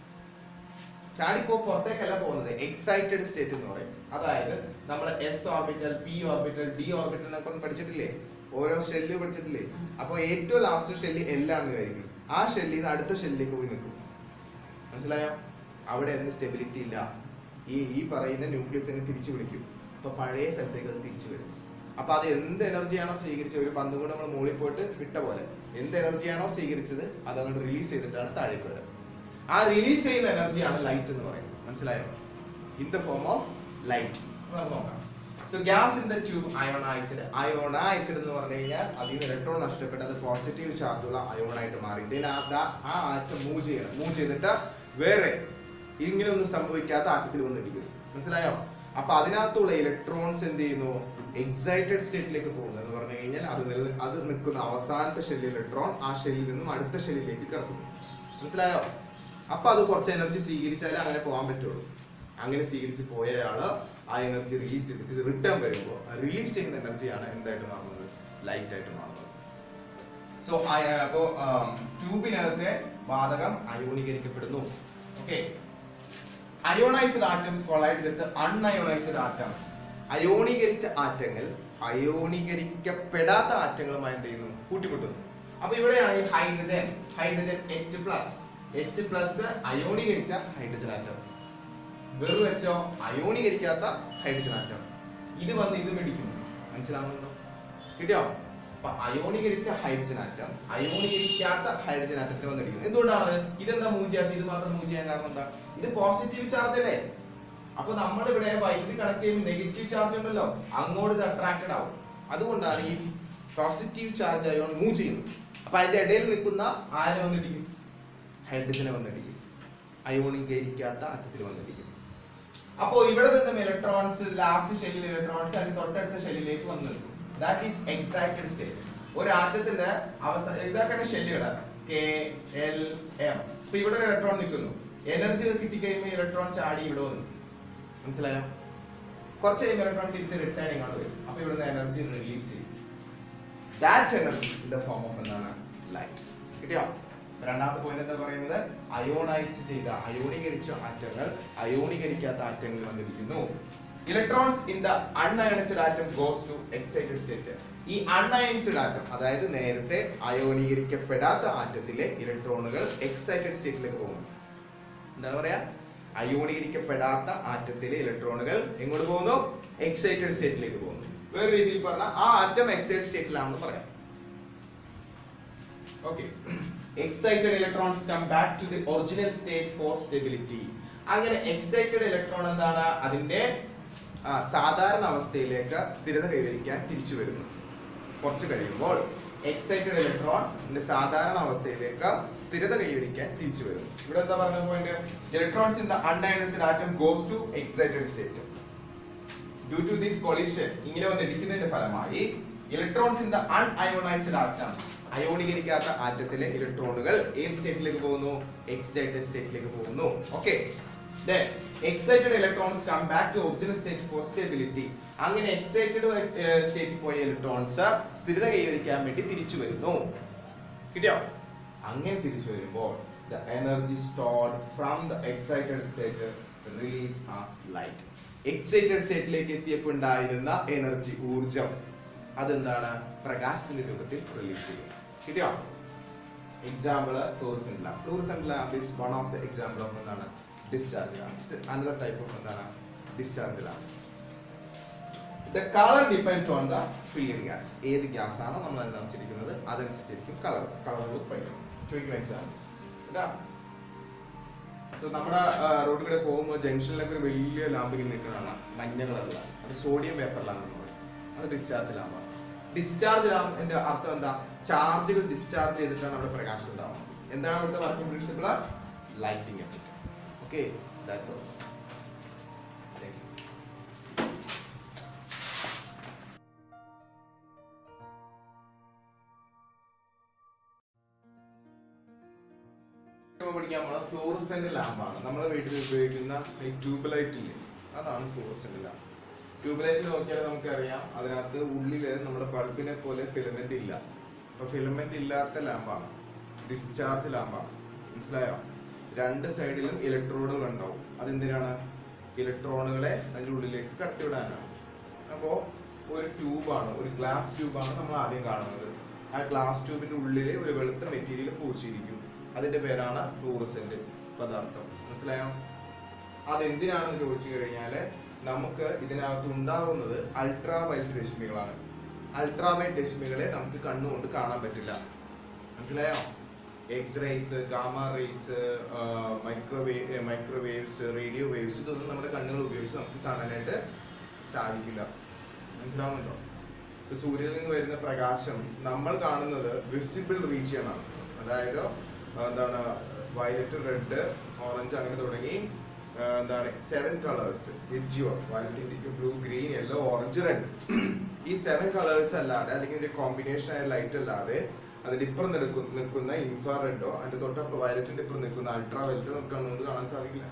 ചാടിപ്പോ പുറത്തേക്കല്ല പോകുന്നത് എക്സൈറ്റഡ് സ്റ്റേറ്റ് എന്ന് പറയും അതായത് നമ്മൾ S orbital P orbital D orbital എന്നൊക്കെ ഒന്ന് പഠിച്ചിട്ടില്ലേ ഓരോ ഷെല്ല് പഠിച്ചിട്ടില്ലേ അപ്പൊ ഏറ്റവും ലാസ്റ്റ് ഷെല്ല് എല്ലാണെന്ന് വിചാരിക്കും ആ ഷെല്ലിൽ നിന്ന് അടുത്ത ഷെല്ലിലേക്ക് പോയി നിൽക്കും മനസ്സിലായോ അവിടെ അതിന് സ്റ്റെബിലിറ്റി ഇല്ല ഈ ഈ പറയുന്ന ന്യൂക്ലിയസിനെ തിരിച്ചു വിളിക്കും അപ്പൊ പഴയ സ്ഥലത്തേക്ക് അത് തിരിച്ചു വരും അപ്പൊ അത് എന്ത് എനർജിയാണോ സ്വീകരിച്ചത് ഒരു പന്തും കൂടെ നമ്മൾ മുകളിൽ പോയിട്ട് വിട്ട പോലെ എന്ത് എനർജിയാണോ സ്വീകരിച്ചത് അത് അങ്ങോട്ട് റിലീസ് ചെയ്തിട്ടാണ് താഴേക്ക് വരിക ആ റിലീസ് ചെയ്യുന്ന എനർജിയാണ് ലൈറ്റ് എന്ന് പറയുന്നത് മനസ്സിലായോ in the form of light നമുക്ക് നോക്കാം so gas in the tube ionised ionised എന്ന് പറഞ്ഞു കഴിഞ്ഞാൽ അതിൽ നിന്ന് ഇലക്ട്രോൺ നഷ്ടപ്പെട്ട് അത് പോസിറ്റീവ് ചാർജുള്ള അയോൺ ആയിട്ട് മാറി ഇതിന് ആ ദാ- ആ ആറ്റം മൂവ് ചെയ്യണം മൂവ് ചെയ്തിട്ട് വേറെ ഇങ്ങനെ ഒന്നും സംഭവിക്കാത്ത ആറ്റത്തിൽ വന്നിരിക്കും മനസ്സിലായോ അപ്പൊ അതിനകത്തുള്ള ഇലക്ട്രോൺസ് എന്ത് ചെയ്യുന്നു എക്സൈറ്റഡ് സ്റ്റേറ്റിലേക്ക് പോകുന്നു എന്ന് പറഞ്ഞു കഴിഞ്ഞാൽ അത് നില- അത് നിൽക്കുന്ന അവസാനത്തെ ഷെല്ലിൽ ഇലക്ട്രോൺ ആ ഷെല്ലിൽ നിന്നും അടുത്ത ഷെല്ലിലേക്ക് കടക്കുന്നു മനസ്സിലായോ അപ്പൊ അത് കുറച്ച് എനർജി സ്വീകരിച്ചാലേ അങ്ങനെ പോകാൻ പറ്റുള്ളൂ അങ്ങനെ സ്വീകരിച്ച് പോയയാള് ആ എനർജി റിലീസ് ചെയ്തിട്ട് ഇത് റിട്ടേൺ വരുമ്പോൾ റിലീസ് ചെയ്യുന്ന എനർജിയാണ് എന്തായിട്ട് മാറുന്നത് ലൈറ്റ് ആയിട്ട് മാറുന്നത് സോ അപ്പോ ട്യൂബിനകത്തെ വാതകം അയോണീകരിക്കപ്പെടുന്നു okay ionised atoms collide with unionised atoms അയോണീകരിച്ച ആറ്റങ്ങൾ അയോണീകരിക്കപ്പെടാത്ത ആറ്റങ്ങളുമായി എന്ത് ചെയ്യുന്നു കൂട്ടിമുട്ടുന്നു അപ്പൊ ഇവിടെയാണ് ഈ hydrogen hydrogen H plus H plus അയോണീകരിച്ച ഹൈഡ്രജൻ ആറ്റം വെറു വെച്ചോ അയോണീകരിക്കാത്ത ഹൈഡ്രജൻ ആറ്റം ഇത് വന്ന് ഇത് മേടിക്കുന്നു മനസ്സിലാവുന്നുണ്ടോ കിട്ടിയോ അപ്പൊ അയോണീകരിച്ച ഹൈഡ്രജൻ ആറ്റം അയോണീകരിക്കാത്ത ഹൈഡ്രജൻ ആറ്റത്തിന് വന്നിരിക്കുന്നു എന്തുകൊണ്ടാണ് ഇതെന്താ മൂവ് ചെയ്യാത്ത ഇത് മാത്രം മൂവ് ചെയ്യാൻ കാരണം എന്താ ഇത് പോസിറ്റീവ് ചാർജ് അല്ലേ അപ്പൊ നമ്മൾ ഇവിടെ വൈദ്യുതി കണക്ട് ചെയ്യുമ്പോൾ നെഗറ്റീവ് ചാർജ് ഉണ്ടല്ലോ അങ്ങോട്ട് ഇത് അട്രാക്റ്റഡ് ആവും അതുകൊണ്ടാണ് ഈ പോസിറ്റീവ് ചാർജ് അയോൺ മൂവ് ചെയ്യുന്നത് അപ്പൊ അതിന്റെ ഇടയിൽ നിൽക്കുന്ന ആരെ വന്നിരിക്കും ഹൈഡ്രജനെ വന്നിരിക്കും അയോണീകരിക്കാത്ത അറ്റത്തിൽ വന്നിരിക്കും അപ്പോ ഇവിടെ നിന്നും ഇലക്ട്രോൺസ് ലാസ്റ്റ് ഷെല്ലിൽ ഇലക്ട്രോൺസ് അതിന് തൊട്ടടുത്ത ഷെല്ലിലേക്ക് വന്നു നിൽക്കും ദാറ്റ് ഈസ് എക്സൈറ്റഡ് സ്റ്റേറ്റ് ഒരു ആറ്റത്തിന്റെ അവസാന ഇതാക്കാണ് ഷെല്ലുകൾ കെ എൽ എം ഇപ്പൊ ഇവിടെ ഒരു ഇലക്ട്രോൺ നിൽക്കുന്നു എനർജി കിട്ടിക്കഴിയുമ്പോൾ ഇലക്ട്രോൺ ചാടി ഇവിടെ വന്നു മനസ്സിലായോ കുറച്ച് കഴിയുമ്പോൾ ഇലക്ട്രോൺ തിരിച്ച് റിട്ടേൺ ഇങ്ങോട്ട് വരും അപ്പൊ ഇവിടുന്ന് എനർജി റിലീസ് ചെയ്യും that energy in the form of എന്താണ് ലൈറ്റ് കിട്ടിയോ രണ്ടാമത്തെ പോയിന്റ് എന്താ പറയുന്നത് അയോണൈസ് ചെയ്ത അയോണീകരിച്ച ആറ്റങ്ങൾ അയോണീകരിക്കാത്ത ആറ്റങ്ങൾ വന്നിരിക്കുന്നു electrons in the unionised atom goes to excited state ഈ അൺഅയൺസ്ഡ് ആറ്റം അതായത് നേരത്തെ അയോണീകരിക്കപ്പെടാത്ത ആറ്റത്തിലെ ഇലക്ട്രോണുകൾ എക്സൈറ്റഡ് സ്റ്റേറ്റിലേക്ക് പോകുന്നു എന്താണ് പറയാ അയോണീകരിക്കപ്പെടാത്ത ആറ്റത്തിലെ ഇലക്ട്രോണുകൾ എങ്ങോട്ട് പോകുന്നു എക്സൈറ്റഡ് സ്റ്റേറ്റിലേക്ക് പോകുന്നു വേറെ രീതിയിൽ പറഞ്ഞാൽ ആ ആറ്റം എക്സൈറ്റഡ് സ്റ്റേറ്റിലാണെന്ന് പറയാം okay excited electrons come back to the original state for stability അങ്ങനെ എക്സൈറ്റഡ് ഇലക്ട്രോൺ എന്താണ് അതിന്റെ ആ, സാധാരണ അവസ്ഥയിലേക്ക് സ്ഥിരത കൈവരിക്കാൻ തിരിച്ചു വരുന്നു കുറച്ച് കഴിയുമ്പോൾ എക്സൈറ്റഡ് ഇലക്ട്രോൺ സാധാരണ അവസ്ഥയിലേക്ക് സ്ഥിരത കൈവരിക്കാൻ തിരിച്ചു വരുന്നു ഇവിടെ എന്താ പറഞ്ഞ point electrons in the unionised atom goes to excited state due to this collision ഇങ്ങനെ വന്ന് ഇടിക്കുന്നതിന്റെ ഫലമായി electrons in the unionised atoms അയോണീകരിക്കാത്ത ആറ്റത്തിലെ ഇലക്ട്രോണുകൾ ഏത് സ്റ്റേറ്റിലേക്ക് പോകുന്നു എക്സൈറ്റഡ് സ്റ്റേറ്റിലേക്ക് പോകുന്നു okay excited electrons come back to original state for stability അങ്ങനെ എക്സൈറ്റഡ് സ്റ്റേറ്റിൽ പോയ ഇലക്ട്രോൺസ് സ്ഥിരത കൈവരിക്കാൻ വേണ്ടി തിരിച്ചു വരുന്നു കിട്ടിയോ അങ്ങനെ തിരിച്ചു വരുമ്പോൾ the energy stored from the excited state release as light excited സ്റ്റേറ്റിലേക്ക് എത്തിയപ്പോൾ ഉണ്ടായിരുന്ന എനർജി ഊർജം അതെന്താണ് പ്രകാശത്തിന്റെ രൂപത്തിൽ റിലീസ് ചെയ്യും കിട്ടിയോ example fluorescent lamp fluorescent lamp is one of the example of എന്താണ് discharge lamp another type of എന്താണ് discharge lamp the colour depends on the filling gas ഏത് ഗ്യാസ് ആണോ നമ്മൾ നിറച്ചിരിക്കുന്നത് അതനുസരിച്ചിരിക്കും കളർ കളർ പഠിക്കണം ചോദിക്കും എക്സാം കേട്ടാ സോ നമ്മുടെ റോഡിൽ കൂടെ പോകുമ്പോൾ ജംഗ്ഷനിലൊക്കെ ഒരു വലിയ ലാമ്പ് ഇങ്ങനെ നിൽക്കുന്നതാണ് മഞ്ഞ കളറിലുള്ള അത് സോഡിയം പേപ്പർ ലാമ്പ് എന്ന് പറയും അത് ഡിസ്ചാർജ് ലാമ്പാണ് ഡിസ്ചാർജ് ലാമ്പിന്റെ അർത്ഥം എന്താ ചാർജുകൾ ഡിസ്ചാർജ് ചെയ്തിട്ടാണ് അവിടെ പ്രകാശം ഉണ്ടാവുന്നത് എന്താണ് അവിടുത്തെ working principle lighting effect okay that's all thank you ഇപ്പൊ പഠിക്കാൻ പോണ ഫ്ലോറസെന്റ് ലാമ്പാണ് നമ്മുടെ വീട്ടിൽ ഉപയോഗിക്കുന്ന ഈ ട്യൂബ് ലൈറ്റ് ഇല്ലേ അതാണ് ഫ്ലോറസെന്റ് ലാമ്പ് ട്യൂബ് ലൈറ്റ് നോക്കിയാൽ നമുക്കറിയാം അതിനകത്ത് ഉള്ളില് നമ്മുടെ ബൾബിനെ പോലെ ഫിലമെന്റ് ഇല്ല അപ്പൊ ഫിലമെന്റ് ഇല്ലാത്ത ലാമ്പാണ് ഡിസ്ചാർജ് ലാമ്പാണ് മനസ്സിലായോ രണ്ട് സൈഡിലും ഇലക്ട്രോഡുകൾ ഉണ്ടാവും അതെന്തിനാണ് ഇലക്ട്രോണുകളെ അതിന്റെ ഉള്ളിലേക്ക് കടത്തിവിടാനാണ് അപ്പോ ഒരു ട്യൂബാണ് ഒരു ഗ്ലാസ് ട്യൂബാണ് നമ്മൾ ആദ്യം കാണുന്നത് ആ ഗ്ലാസ് ട്യൂബിന്റെ ഉള്ളിൽ ഒരു വെളുത്ത മെറ്റീരിയൽ പൂച്ചിരിക്കും അതിന്റെ പേരാണ് ഫ്ലൂറസെന്റ് പദാർത്ഥം മനസ്സിലായോ അതെന്തിനാണെന്ന് ചോദിച്ചു കഴിഞ്ഞാല് നമുക്ക് ഇതിനകത്ത് ഉണ്ടാവുന്നത് അൾട്രാ വയലറ്റ് രശ്മികളാണ് അൾട്രാ വയലറ്റ് രശ്മികളെ നമുക്ക് കണ്ണുകൊണ്ട് കാണാൻ പറ്റില്ല മനസ്സിലായോ X rays gamma rays microwave microwaves radio waves ഇതൊന്നും നമ്മുടെ കണ്ണുകൾ ഉപയോഗിച്ച് നമുക്ക് കാണാനായിട്ട് സാധിക്കില്ല മനസ്സിലാവുന്നുണ്ടോ ഇപ്പൊ സൂര്യനിൽ നിന്ന് വരുന്ന പ്രകാശം നമ്മൾ കാണുന്നത് വിസിബിൾ റീജിയൺ ആണ് അതായത് ആ, എന്താണ് വയലറ്റ് റെഡ് ഓറഞ്ച് അങ്ങനെ തുടങ്ങി ആ, എന്താണ് സെവൻ കളേഴ്സ് വിഡ്ജിയോ violet indigo blue green yellow orange red ഈ സെവൻ കളേഴ്സ് അല്ലാതെ അല്ലെങ്കിൽ ഒരു കോമ്പിനേഷൻ ആയ ലൈറ്റ് അല്ലാതെ അതിന്റെ ഇപ്പുറം നിൽക്കുന്ന നിൽക്കുന്ന ഇൻഫ്രാറെഡോ അതിന്റെ തൊട്ടപ്പുറം വയലറ്റിന്റെ ഇപ്പുറം നിൽക്കുന്ന അൾട്രാ വയലറ്റോ നമുക്ക് കണ്ണുകൊണ്ട് കാണാൻ സാധിക്കില്ല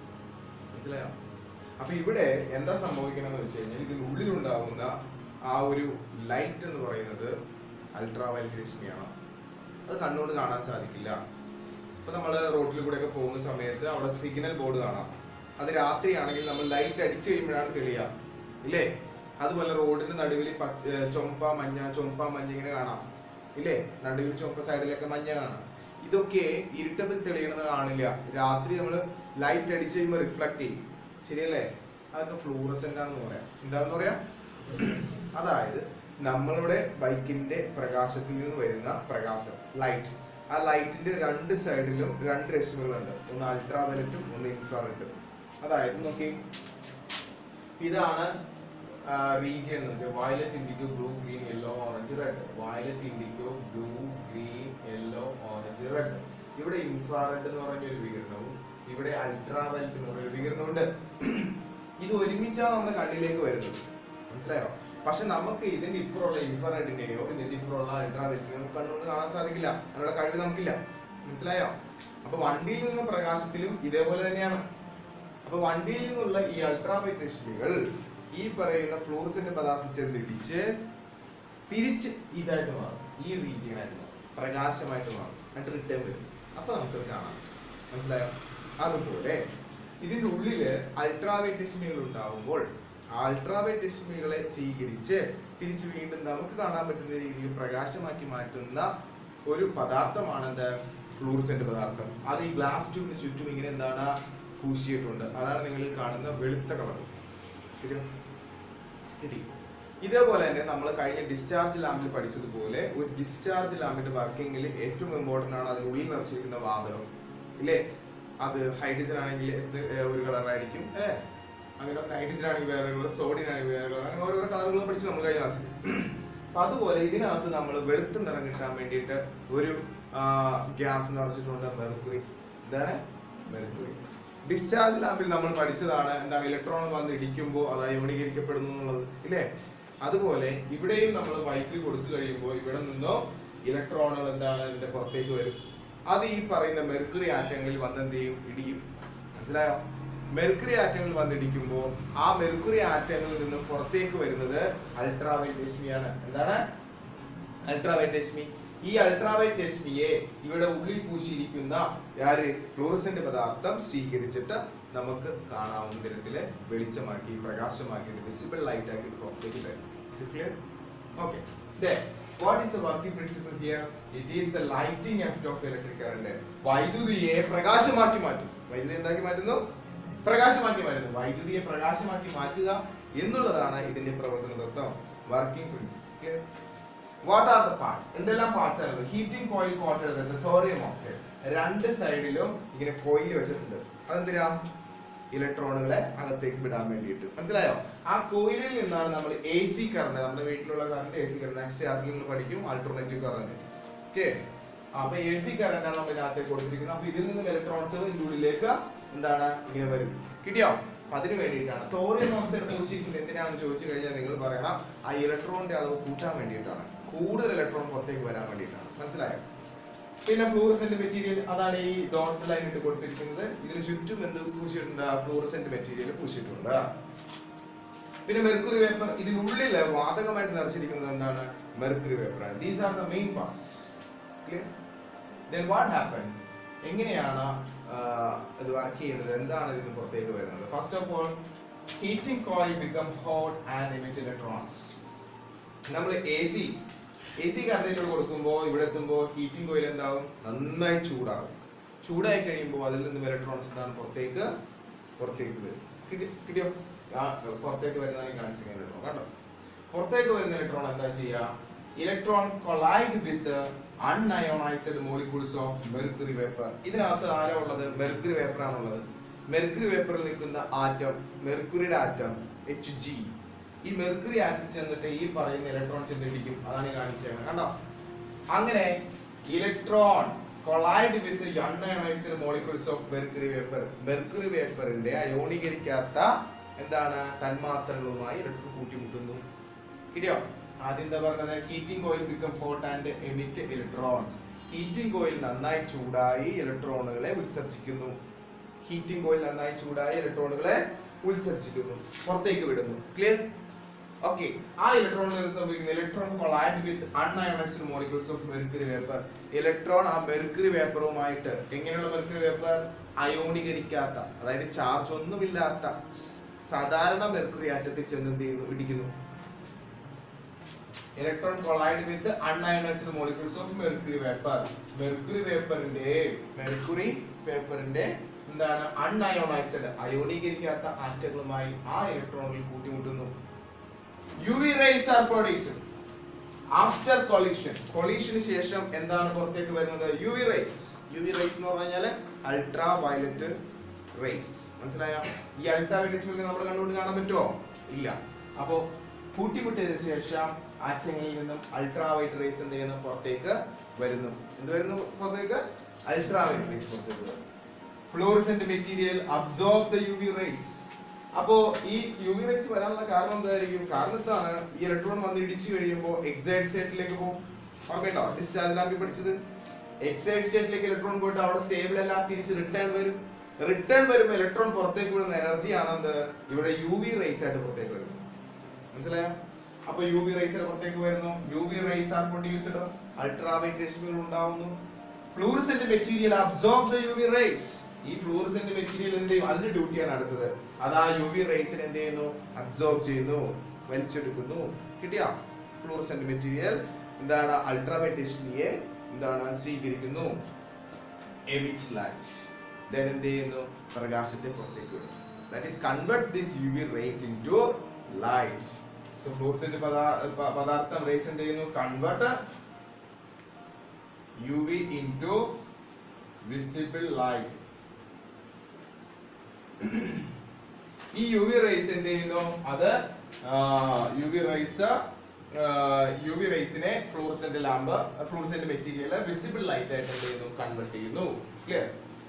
മനസ്സിലായോ അപ്പൊ ഇവിടെ എന്താ സംഭവിക്കണമെന്ന് വെച്ച് കഴിഞ്ഞാൽ ഇതിനുള്ളിൽ ഉണ്ടാവുന്ന ആ ഒരു ലൈറ്റ് എന്ന് പറയുന്നത് അൾട്രാ വയലറ്റ് രശ്മിയാണ് അത് കണ്ണുകൊണ്ട് കാണാൻ സാധിക്കില്ല ഇപ്പൊ നമ്മൾ റോഡിൽ കൂടെ ഒക്കെ പോകുന്ന സമയത്ത് അവിടെ സിഗ്നൽ ബോർഡ് കാണാം അത് രാത്രിയാണെങ്കിൽ നമ്മൾ ലൈറ്റ് അടിച്ചു കഴിയുമ്പോഴാണ് തെളിയുക ഇല്ലേ അതുപോലെ റോഡിന്റെ നടുവിൽ പ- ഏർ ചുമപ്പ മഞ്ഞ ചുമപ്പ മഞ്ഞ ഇങ്ങനെ കാണാം ഇല്ലേ നടുവിൽ ചുമപ്പ സൈഡിലൊക്കെ മഞ്ഞ കാണാം ഇതൊക്കെ ഇരുട്ടത്തിൽ തെളിയണത് കാണില്ല രാത്രി നമ്മൾ ലൈറ്റ് അടിച്ച് കഴിയുമ്പോൾ റിഫ്ലക്ട് ചെയ്യും ശരിയല്ലേ അതൊക്കെ ഫ്ലൂറസെന്റ് ആണെന്ന് പറയാം എന്താണെന്ന് പറയാം അതായത് നമ്മളുടെ ബൈക്കിന്റെ പ്രകാശത്തിൽ നിന്ന് വരുന്ന പ്രകാശം ലൈറ്റ് ആ ലൈറ്റിന്റെ രണ്ട് സൈഡിലും രണ്ട് രശ്മികളുണ്ട് ഒന്ന് അൾട്രാ വയലറ്റും ഒന്ന് ഇൻഫ്രാറെഡും അതായത് നോക്കി ഇതാണ് റീജിയൻ എന്ന് വെച്ചാൽ violet indigo blue green yellow orange red violet indigo blue green yellow orange red ഇവിടെ ഇൻഫ്രാറെഡ് എന്ന് പറഞ്ഞ ഒരു വികിരണവും ഇവിടെ അൾട്രാ വയലറ്റ് എന്ന് പറഞ്ഞ ഒരു വികിരണമുണ്ട് ഇത് ഒരുമിച്ചാണ് നമ്മുടെ കണ്ണിലേക്ക് വരുന്നത് മനസ്സിലായോ പക്ഷെ നമുക്ക് ഇതിന്റെ ഇപ്പുറമുള്ള ഇൻഫ്രാറെഡിനെയോ ഇതിന്റെ ഇപ്പുറമുള്ള അൾട്രാ വയലറ്റിനെയോ നമുക്ക് കണ്ണുകൊണ്ട് കാണാൻ സാധിക്കില്ല നമ്മുടെ കഴിവ് നമുക്കില്ല മനസ്സിലായോ അപ്പൊ വണ്ടിയിൽ നിന്ന് പ്രകാശത്തിലും ഇതേപോലെ തന്നെയാണ് അപ്പൊ വണ്ടിയിൽ നിന്നുള്ള ഈ അൾട്രാവൈറ്റ് രശ്മികൾ ഈ പറയുന്ന ഫ്ലൂറസെന്റ് പദാർത്ഥം ചെന്ന് ഇടിച്ച് തിരിച്ച് ഇതായിട്ട് മാറും ഈ റീജിയൻ ആയിട്ട് മാറും പ്രകാശമായിട്ട് മാറും എന്നിട്ട് റിട്ടേൺ വരും അപ്പൊ നമുക്കത് കാണാം മനസ്സിലായോ അതുപോലെ ഇതിന്റെ ഉള്ളില് അൾട്രാവൈറ്റ് രശ്മികൾ ഉണ്ടാവുമ്പോൾ അൾട്രാവൈറ്റ് രശ്മികളെ സ്വീകരിച്ച് തിരിച്ച് വീണ്ടും നമുക്ക് കാണാൻ പറ്റുന്ന രീതിയിൽ പ്രകാശമാക്കി മാറ്റുന്ന ഒരു പദാർത്ഥമാണ് എന്ത് ഫ്ലൂറിസെന്റ് പദാർത്ഥം അത് ഈ ഗ്ലാസ് ട്യൂബിന് ചുറ്റും ഇങ്ങനെ എന്താണ് പൂശിയിട്ടുണ്ട് അതാണ് നിങ്ങൾ കാണുന്ന വെളുത്ത കളർ ശരിയോ കിട്ടി ഇതേപോലെ തന്നെ നമ്മൾ കഴിഞ്ഞ ഡിസ്ചാർജ് ലാമ്പിൽ പഠിച്ചതുപോലെ ഒരു ഡിസ്ചാർജ് ലാമ്പിന്റെ വർക്കിംഗിൽ ഏറ്റവും ഇമ്പോർട്ടന്റ് ആണ് അതിനുള്ളിൽ നിറച്ചിരിക്കുന്ന വാതകം ഇല്ലേ അത് ഹൈഡ്രജൻ ആണെങ്കിൽ എന്ത് ഏർ ഒരു കളറായിരിക്കും അല്ലേ അങ്ങനെ നൈട്രജൻ ആണെങ്കിൽ വേറെ കളർ സോഡിയം ആണെങ്കിൽ വേറെ കളർ അങ്ങനെ ഓരോരോ കളറുകൾ പഠിച്ച് നമ്മൾ കഴിഞ്ഞ ക്ലാസ്സിൽ അപ്പൊ അതുപോലെ ഇതിനകത്ത് നമ്മൾ വെളുത്ത നിറം കിട്ടാൻ വേണ്ടിയിട്ട് ഒരു ഗ്യാസ് നിറച്ചിട്ടുണ്ട് മെർക്കുറി എന്താണ് മെർക്കുറി ഡിസ്ചാർജ് ലാമ്പിൽ നമ്മൾ പഠിച്ചതാണ് എന്താണ് ഇലക്ട്രോൺ വന്ന് ഇടിക്കുമ്പോൾ അത് അയോണീകരിക്കപ്പെടുന്നു എന്നുള്ളത് ഇല്ലേ അതുപോലെ ഇവിടെയും നമ്മൾ വൈദ്യുതി കൊടുത്തു കഴിയുമ്പോൾ ഇവിടെ നിന്നോ ഇലക്ട്രോണുകൾ എന്താണ് ഇതിന്റെ പുറത്തേക്ക് വരും അത് ഈ പറയുന്ന മെർക്കുറി ആറ്റങ്ങളിൽ വന്ന് എന്ത് ചെയ്യും ഇടിക്കും മനസ്സിലായോ മെർക്കുറി ആറ്റങ്ങൾ വന്നിടിക്കുമ്പോൾ ആ മെർക്കുറി ആറ്റങ്ങളിൽ നിന്നും പുറത്തേക്ക് വരുന്നത് അൾട്രാവൈറ്റ് രശ്മിയാണ് എന്താണ് അൾട്രാവൈറ്റ് രശ്മി ഈ അൾട്രാവൈറ്റ് രശ്മിയെ ഇവിടെ ഉള്ളിൽ പൂശിയിരിക്കുന്ന ആര് ഫ്ലോറസെന്റ് പദാർത്ഥം സ്വീകരിച്ചിട്ട് നമുക്ക് കാണാവുന്ന തരത്തില് വെളിച്ചമാക്കി പ്രകാശമാക്കിയിട്ട് വിസിബിൾ ലൈറ്റ് ആക്കി പുറത്തേക്ക് തരും clear okay what is the working principle here it is the lighting effect of electric current വൈദ്യുതിയെ പ്രകാശമാക്കി മാറ്റും വൈദ്യുതി എന്താക്കി മാറ്റുന്നു പ്രകാശമാക്കി മാറ്റുന്നു വൈദ്യുതിയെ പ്രകാശമാക്കി മാറ്റുക എന്നുള്ളതാണ് ഇതിന്റെ പ്രവർത്തന തത്വം working principle clear what are the parts എന്തെല്ലാം പാർട്സ് ആണ് heating coil coated thorium oxide രണ്ട് സൈഡിലും ഇങ്ങനെ കോയിൽ വെച്ചിട്ടുണ്ട് അതെന്തിനാ ഇലക്ട്രോണുകളെ അകത്തേക്ക് വിടാൻ വേണ്ടിയിട്ട് മനസ്സിലായോ ആ കോയിലിൽ നിന്നാണ് നമ്മൾ എ സി കറണ്ട് നമ്മുടെ വീട്ടിലുള്ള current A C current next ചാപ്റ്ററിൽ നിങ്ങൾ പഠിക്കും ആൾട്ടർനേറ്റീവ് കറണ്ട് ഓക്കെ അപ്പൊ എ സി കറണ്ട് ആണ് നമ്മൾ ഇതിനകത്തേക്ക് കൊടുത്തിരിക്കുന്നത് അപ്പൊ ഇതിൽ നിന്നും ഇലക്ട്രോൺസുകൾ ഇതിന്റെ ഉള്ളിലേക്ക് എന്താണ് ഇങ്ങനെ വരും കിട്ടിയോ അപ്പൊ അതിന് വേണ്ടിയിട്ടാണ് തോറിയം ഓക്സൈഡ് പൂശിയിരിക്കുന്നത് എന്തിനാണെന്ന് ചോദിച്ചു കഴിഞ്ഞാൽ നിങ്ങൾ പറയണം ആ ഇലക്ട്രോണിന്റെ അളവ് കൂട്ടാൻ വേണ്ടിയിട്ടാണ് കൂടുതൽ ഇലക്ട്രോൺ പുറത്തേക്ക് വരാൻ വേണ്ടിയിട്ടാണ് മനസ്സിലായോ പിന്നെ ഫ്ലൂറസെന്റ് മെറ്റീരിയൽ അതാണ് ഈ ഡോട്ട് ലൈൻ ഇട്ട് കൊടുത്തിരിക്കുന്നത് ഇതിന് ചുറ്റും എന്ത് പൂശിയിട്ടുണ്ട് ഫ്ലൂറസെന്റ് മെറ്റീരിയൽ പൂശിയിട്ടുണ്ട് പിന്നെ മെർക്കുറി വേപ്പർ ഇതിനുള്ളിൽ വാതകമായിട്ട് നിറച്ചിരിക്കുന്നത് എന്താണ് മെർക്കുറി വേപ്പർ ആണ് these are the main parts clear then what happen എങ്ങനെയാണ് ആഹ്, ഇത് വർക്ക് ചെയ്യുന്നത് എന്താണ് ഇതിന് പുറത്തേക്ക് വരുന്നത് first of all heating coil become hot and emit electrons നമ്മൾ എ സി എ സി കറണ്ടിലൂടെ കൊടുക്കുമ്പോൾ ഇവിടെ എത്തുമ്പോൾ ഹീറ്റിംഗ് കോയിൽ എന്താവും നന്നായി ചൂടാവും ചൂടായി കഴിയുമ്പോൾ അതിൽ നിന്ന് ഇലക്ട്രോൺസ് എന്താണ് പുറത്തേക്ക് പുറത്തേക്ക് വരും കിട്ടി- കിട്ടിയോ ആ പുറത്തേക്ക് വരുന്നതായി കാണിച്ചിരിക്കുന്ന ഇലക്ട്രോൺ കണ്ടോ പുറത്തേക്ക് വരുന്ന ഇലക്ട്രോൺ എന്താ ചെയ്യുക electron collide with unionised molecules of mercury vapour ഇതിനകത്ത് ആരാ ഉള്ളത് മെർക്കുറി വേപ്പർ ആണുള്ളത് മെർക്കുറി വേപ്പറിൽ നിൽക്കുന്ന ആറ്റം മെർക്കുറിയുടെ ആറ്റം എച്ച് ജി ഈ മെർക്കുറി ആറ്റം ചെന്നിട്ട് ഈ പറയുന്ന ഇലക്ട്രോൺ ചെന്നിടിക്കും അതാണ് ഈ കാണിച്ചത് കണ്ടോ അങ്ങനെ electron collide with unionised molecules of mercury vapour mercury വേപ്പറിന്റെ അയോണീകരിക്കാത്ത എന്താണ് തന്മാത്രകളുമായി ഇലക്ട്രോൺ കൂട്ടിമുട്ടുന്നു കിട്ടിയോ ആദ്യം എന്താ പറഞ്ഞത് heating coil become hot and emit electrons heating coil നന്നായി ചൂടായി ഇലക്ട്രോണുകളെ ഉത്സർജിക്കുന്നു ഹീറ്റിംഗ് കോയിൽ നന്നായി ചൂടായി ഇലക്ട്രോണുകളെ ഉത്സർജിക്കുന്നു പുറത്തേക്ക് വിടുന്നു ക്ലിയർ ഓക്കെ ആ ഇലക്ട്രോണുകൾ സംഭവിക്കുന്ന electron collide with unionised molecules of mercury vapour electron ആ മെർക്കുറി വേപ്പറുമായിട്ട് എങ്ങനെയുള്ള മെർക്കുറി വേപ്പർ അയോണീകരിക്കാത്ത അതായത് ചാർജ് ഒന്നുമില്ലാത്ത സ് സാധാരണ മെർക്കുറി ആറ്റത്തിൽ ചെന്ന് എന്ത് ചെയ്യുന്നു ഇടിക്കുന്നു electron collide with unionised molecules of mercury vapour mercury വേപ്പറിന്റെ മെർക്കുറി പേപ്പറിന്റെ എന്താണ് അൺഅയോണൈസ്ഡ് അയോണീകരിക്കാത്ത ആറ്റങ്ങളുമായി ആ ഇലക്ട്രോണുകൾ കൂട്ടിമുട്ടുന്നു U V rays are produced after collision കൊളീഷന് ശേഷം എന്താണ് പുറത്തേക്ക് വരുന്നത് U V rays U V rays എന്ന് പറഞ്ഞാല് അൾട്രാ വയലറ്റ് റേസ് മനസ്സിലായോ ഈ അൾട്രാ വയലറ്റ് നമ്മൾ കണ്ടുകൊണ്ട് കാണാൻ പറ്റുമോ ഇല്ല അപ്പോ കൂട്ടിമുട്ടിയതിനു ശേഷം ആറ്റങ്ങളിൽ നിന്നും അൾട്രാ വൈറ്റ് റേസ് എന്ത് ചെയ്യുന്നു പുറത്തേക്ക് വരുന്നു എന്ത് വരുന്നു പുറത്തേക്ക് അൾട്രാ വൈറ്റ് റേസ് പുറത്തേക്ക് വരുന്നു fluorescent material absorb the U V rays അപ്പോ ഈ യു വി റേസ് വരാനുള്ള കാരണം എന്തായിരിക്കും കാരണം എന്താണ് ഈ ഇലക്ട്രോൺ വന്ന് ഇടിച്ചു കഴിയുമ്പോൾ എക്സൈഡ് സ്റ്റേറ്റിലേക്ക് പോകും ഓർമ്മയുണ്ടോ ഡിസ്ചാർജ് ലാമ്പിൽ പഠിച്ചത് എക്സൈഡ് സ്റ്റേറ്റിലേക്ക് ഇലക്ട്രോൺ പോയിട്ട് അവിടെ സ്റ്റേബിൾ അല്ല തിരിച്ച് റിട്ടേൺ വരും റിട്ടേൺ വരുമ്പോൾ ഇലക്ട്രോൺ പുറത്തേക്ക് വിടുന്ന എനർജിയാണ് എന്ത് ഇവിടെ യു വി റേസ് ആയിട്ട് പുറത്തേക്ക് വരുന്നത് മനസ്സിലായോ അപ്പൊ യു വി റേസ് പുറത്തേക്ക് വരുന്നു U V rays are produced ultraviolet രശ്മികൾ ഉണ്ടാവുന്നു fluorescent material absorb the U V rays ഈ ഫ്ലൂറസെന്റ് മെറ്റീരിയൽ എന്ത് ചെയ്യും അതിന്റെ ഡ്യൂട്ടിയാണ് അടുത്തത് അത് ആ യു വി റേസിനെ എന്ത് ചെയ്യുന്നു അബ്സോർബ് ചെയ്യുന്നു വലിച്ചെടുക്കുന്നു കിട്ടിയ ഫ്ലൂറസെന്റ് മെറ്റീരിയൽ എന്താണ് അൾട്രാവൈറ്റ് രശ്മിയെ എന്താണ് സ്വീകരിക്കുന്നു എമിറ്റ് ലൈറ്റ് ദെൻ എന്ത് ചെയ്യുന്നു പ്രകാശത്തെ പുറത്തേക്ക് വിടുന്നു that is convert this U V rays into light so fluorescent പദാർത്ഥം റേസ് എന്ത് ചെയ്യുന്നു convert U V into visible light ഈ യു വി റേസ് എന്ത് ചെയ്യുന്നു അത് U V rays U V റേസിനെ fluorescent lamp fluorescent material visible light ആയിട്ട് എന്ത് ചെയ്യുന്നു കൺവേർട്ട് ചെയ്യുന്നു clear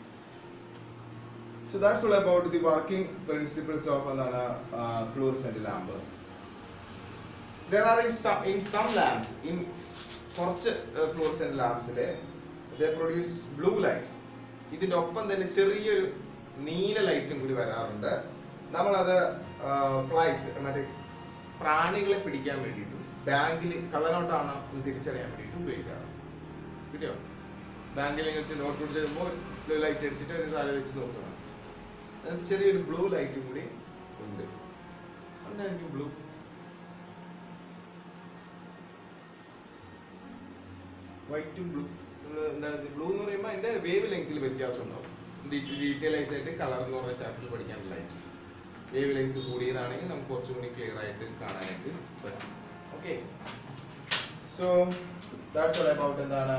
so that's all about the working principles of എന്താണ് fluorescent lamp there are in some in some lamps in കുറച്ച് fluorescent ലാംപ്സിൽ they produce blue light ഇതിന്റെ ഒപ്പം തന്നെ ചെറിയൊരു നീല ലൈറ്റും കൂടി വരാറുണ്ട് നമ്മളത് ഫ്ലൈസ് മറ്റേ പ്രാണികളെ പിടിക്കാൻ വേണ്ടിയിട്ടും ബാങ്കിൽ കള്ളനോട്ടാണ് എന്ന് തിരിച്ചറിയാൻ വേണ്ടിയിട്ട് ഉപയോഗിക്കാറ് കിട്ടിയോ ബാങ്കിൽ വെച്ച് നോട്ട് കൊടുത്ത് വരുമ്പോൾ ലൈറ്റ് അടിച്ചിട്ട് ഒരു താഴെ വെച്ച് നോക്കണം അതിന് ചെറിയൊരു ബ്ലൂ ലൈറ്റും കൂടി ഉണ്ട് എന്തായിരിക്കും ബ്ലൂ വൈറ്റും ബ്ലൂ എന്താ ബ്ലൂ എന്ന് പറയുമ്പോൾ അതിന്റെ വേവ് ലെങ്ത്തിൽ വ്യത്യാസം ഉണ്ടാവും ഡീറ്റെയിലൈസ് ആയിട്ട് കളർ എന്ന് പറഞ്ഞ ചാപ്റ്ററിൽ പഠിക്കാനുള്ള ലൈറ്റ് വേവ് ലെങ്ത് കൂടിയതാണെങ്കിൽ നമുക്ക് കുറച്ചും കൂടി ക്ലിയർ ആയിട്ട് കാണാനായിട്ട് പറ്റും okay so that's all about എന്താണ്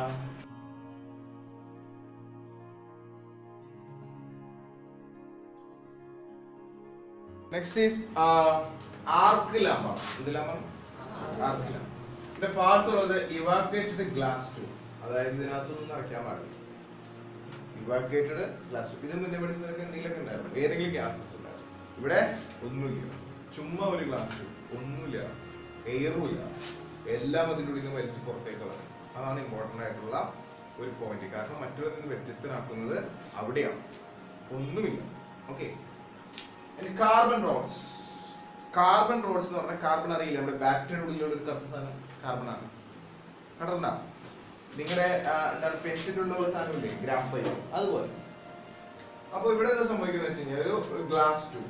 നെക്സ്റ്റ് ഈസ് ആർക്ക് ലാമ്പാണ് എന്ത് ലാമ്പാണ് ആർക്ക് ലാമ്പ് ഇതിന്റെ പാർട്സ് ഉള്ളത് ഇവാക്വേറ്റഡ് ഗ്ലാസ് ടു അതായത് ഇതിനകത്തൊന്നും നിറയ്ക്കാൻ പാടില്ല ഇവാക്വേറ്റഡ് ഗ്ലാസ് ടു ഇത് മുന്നേ പഠിച്ചതൊക്കെ എന്തെങ്കിലുമൊക്കെ ഉണ്ടായിരുന്നു ഏതെങ്കിലും ഗ്യാസസ് ഉണ്ടായിരുന്നു ഇവിടെ ഒന്നുമില്ല ചുമ്മാ ഒരു ഗ്ലാസ് ടു ഒന്നുമില്ല എയറും ഇല്ല എല്ലാം അതിൻ്റെ ഉള്ളിൽ നിന്ന് വലിച്ച് പുറത്തേക്ക് കളയും അതാണ് ഇമ്പോർട്ടൻ്റ് ആയിട്ടുള്ള ഒരു പോയിന്റ് കാരണം മറ്റുള്ളവരിൽ നിന്ന് വ്യത്യസ്തനാക്കുന്നത് അവിടെയാണ് ഒന്നുമില്ല okay carbon rods carbon rods എന്ന് പറഞ്ഞാൽ കാർബൺ അറിയില്ല നമ്മുടെ ബാറ്ററിയുടെ ഉള്ളിലുള്ള ഒരു കറുത്ത സാധനം കാർബൺ ആണ് കണ്ടണ്ട നിങ്ങളുടെ എന്താണ് പെൻസിലുള്ള ഒരു സാധനമില്ലേ ഗ്രാഫൈറ്റ് അതുപോലെ അപ്പൊ ഇവിടെ എന്താ സംഭവിക്കുന്നത് വെച്ച് കഴിഞ്ഞാൽ ഒരു ഗ്ലാസ് ടു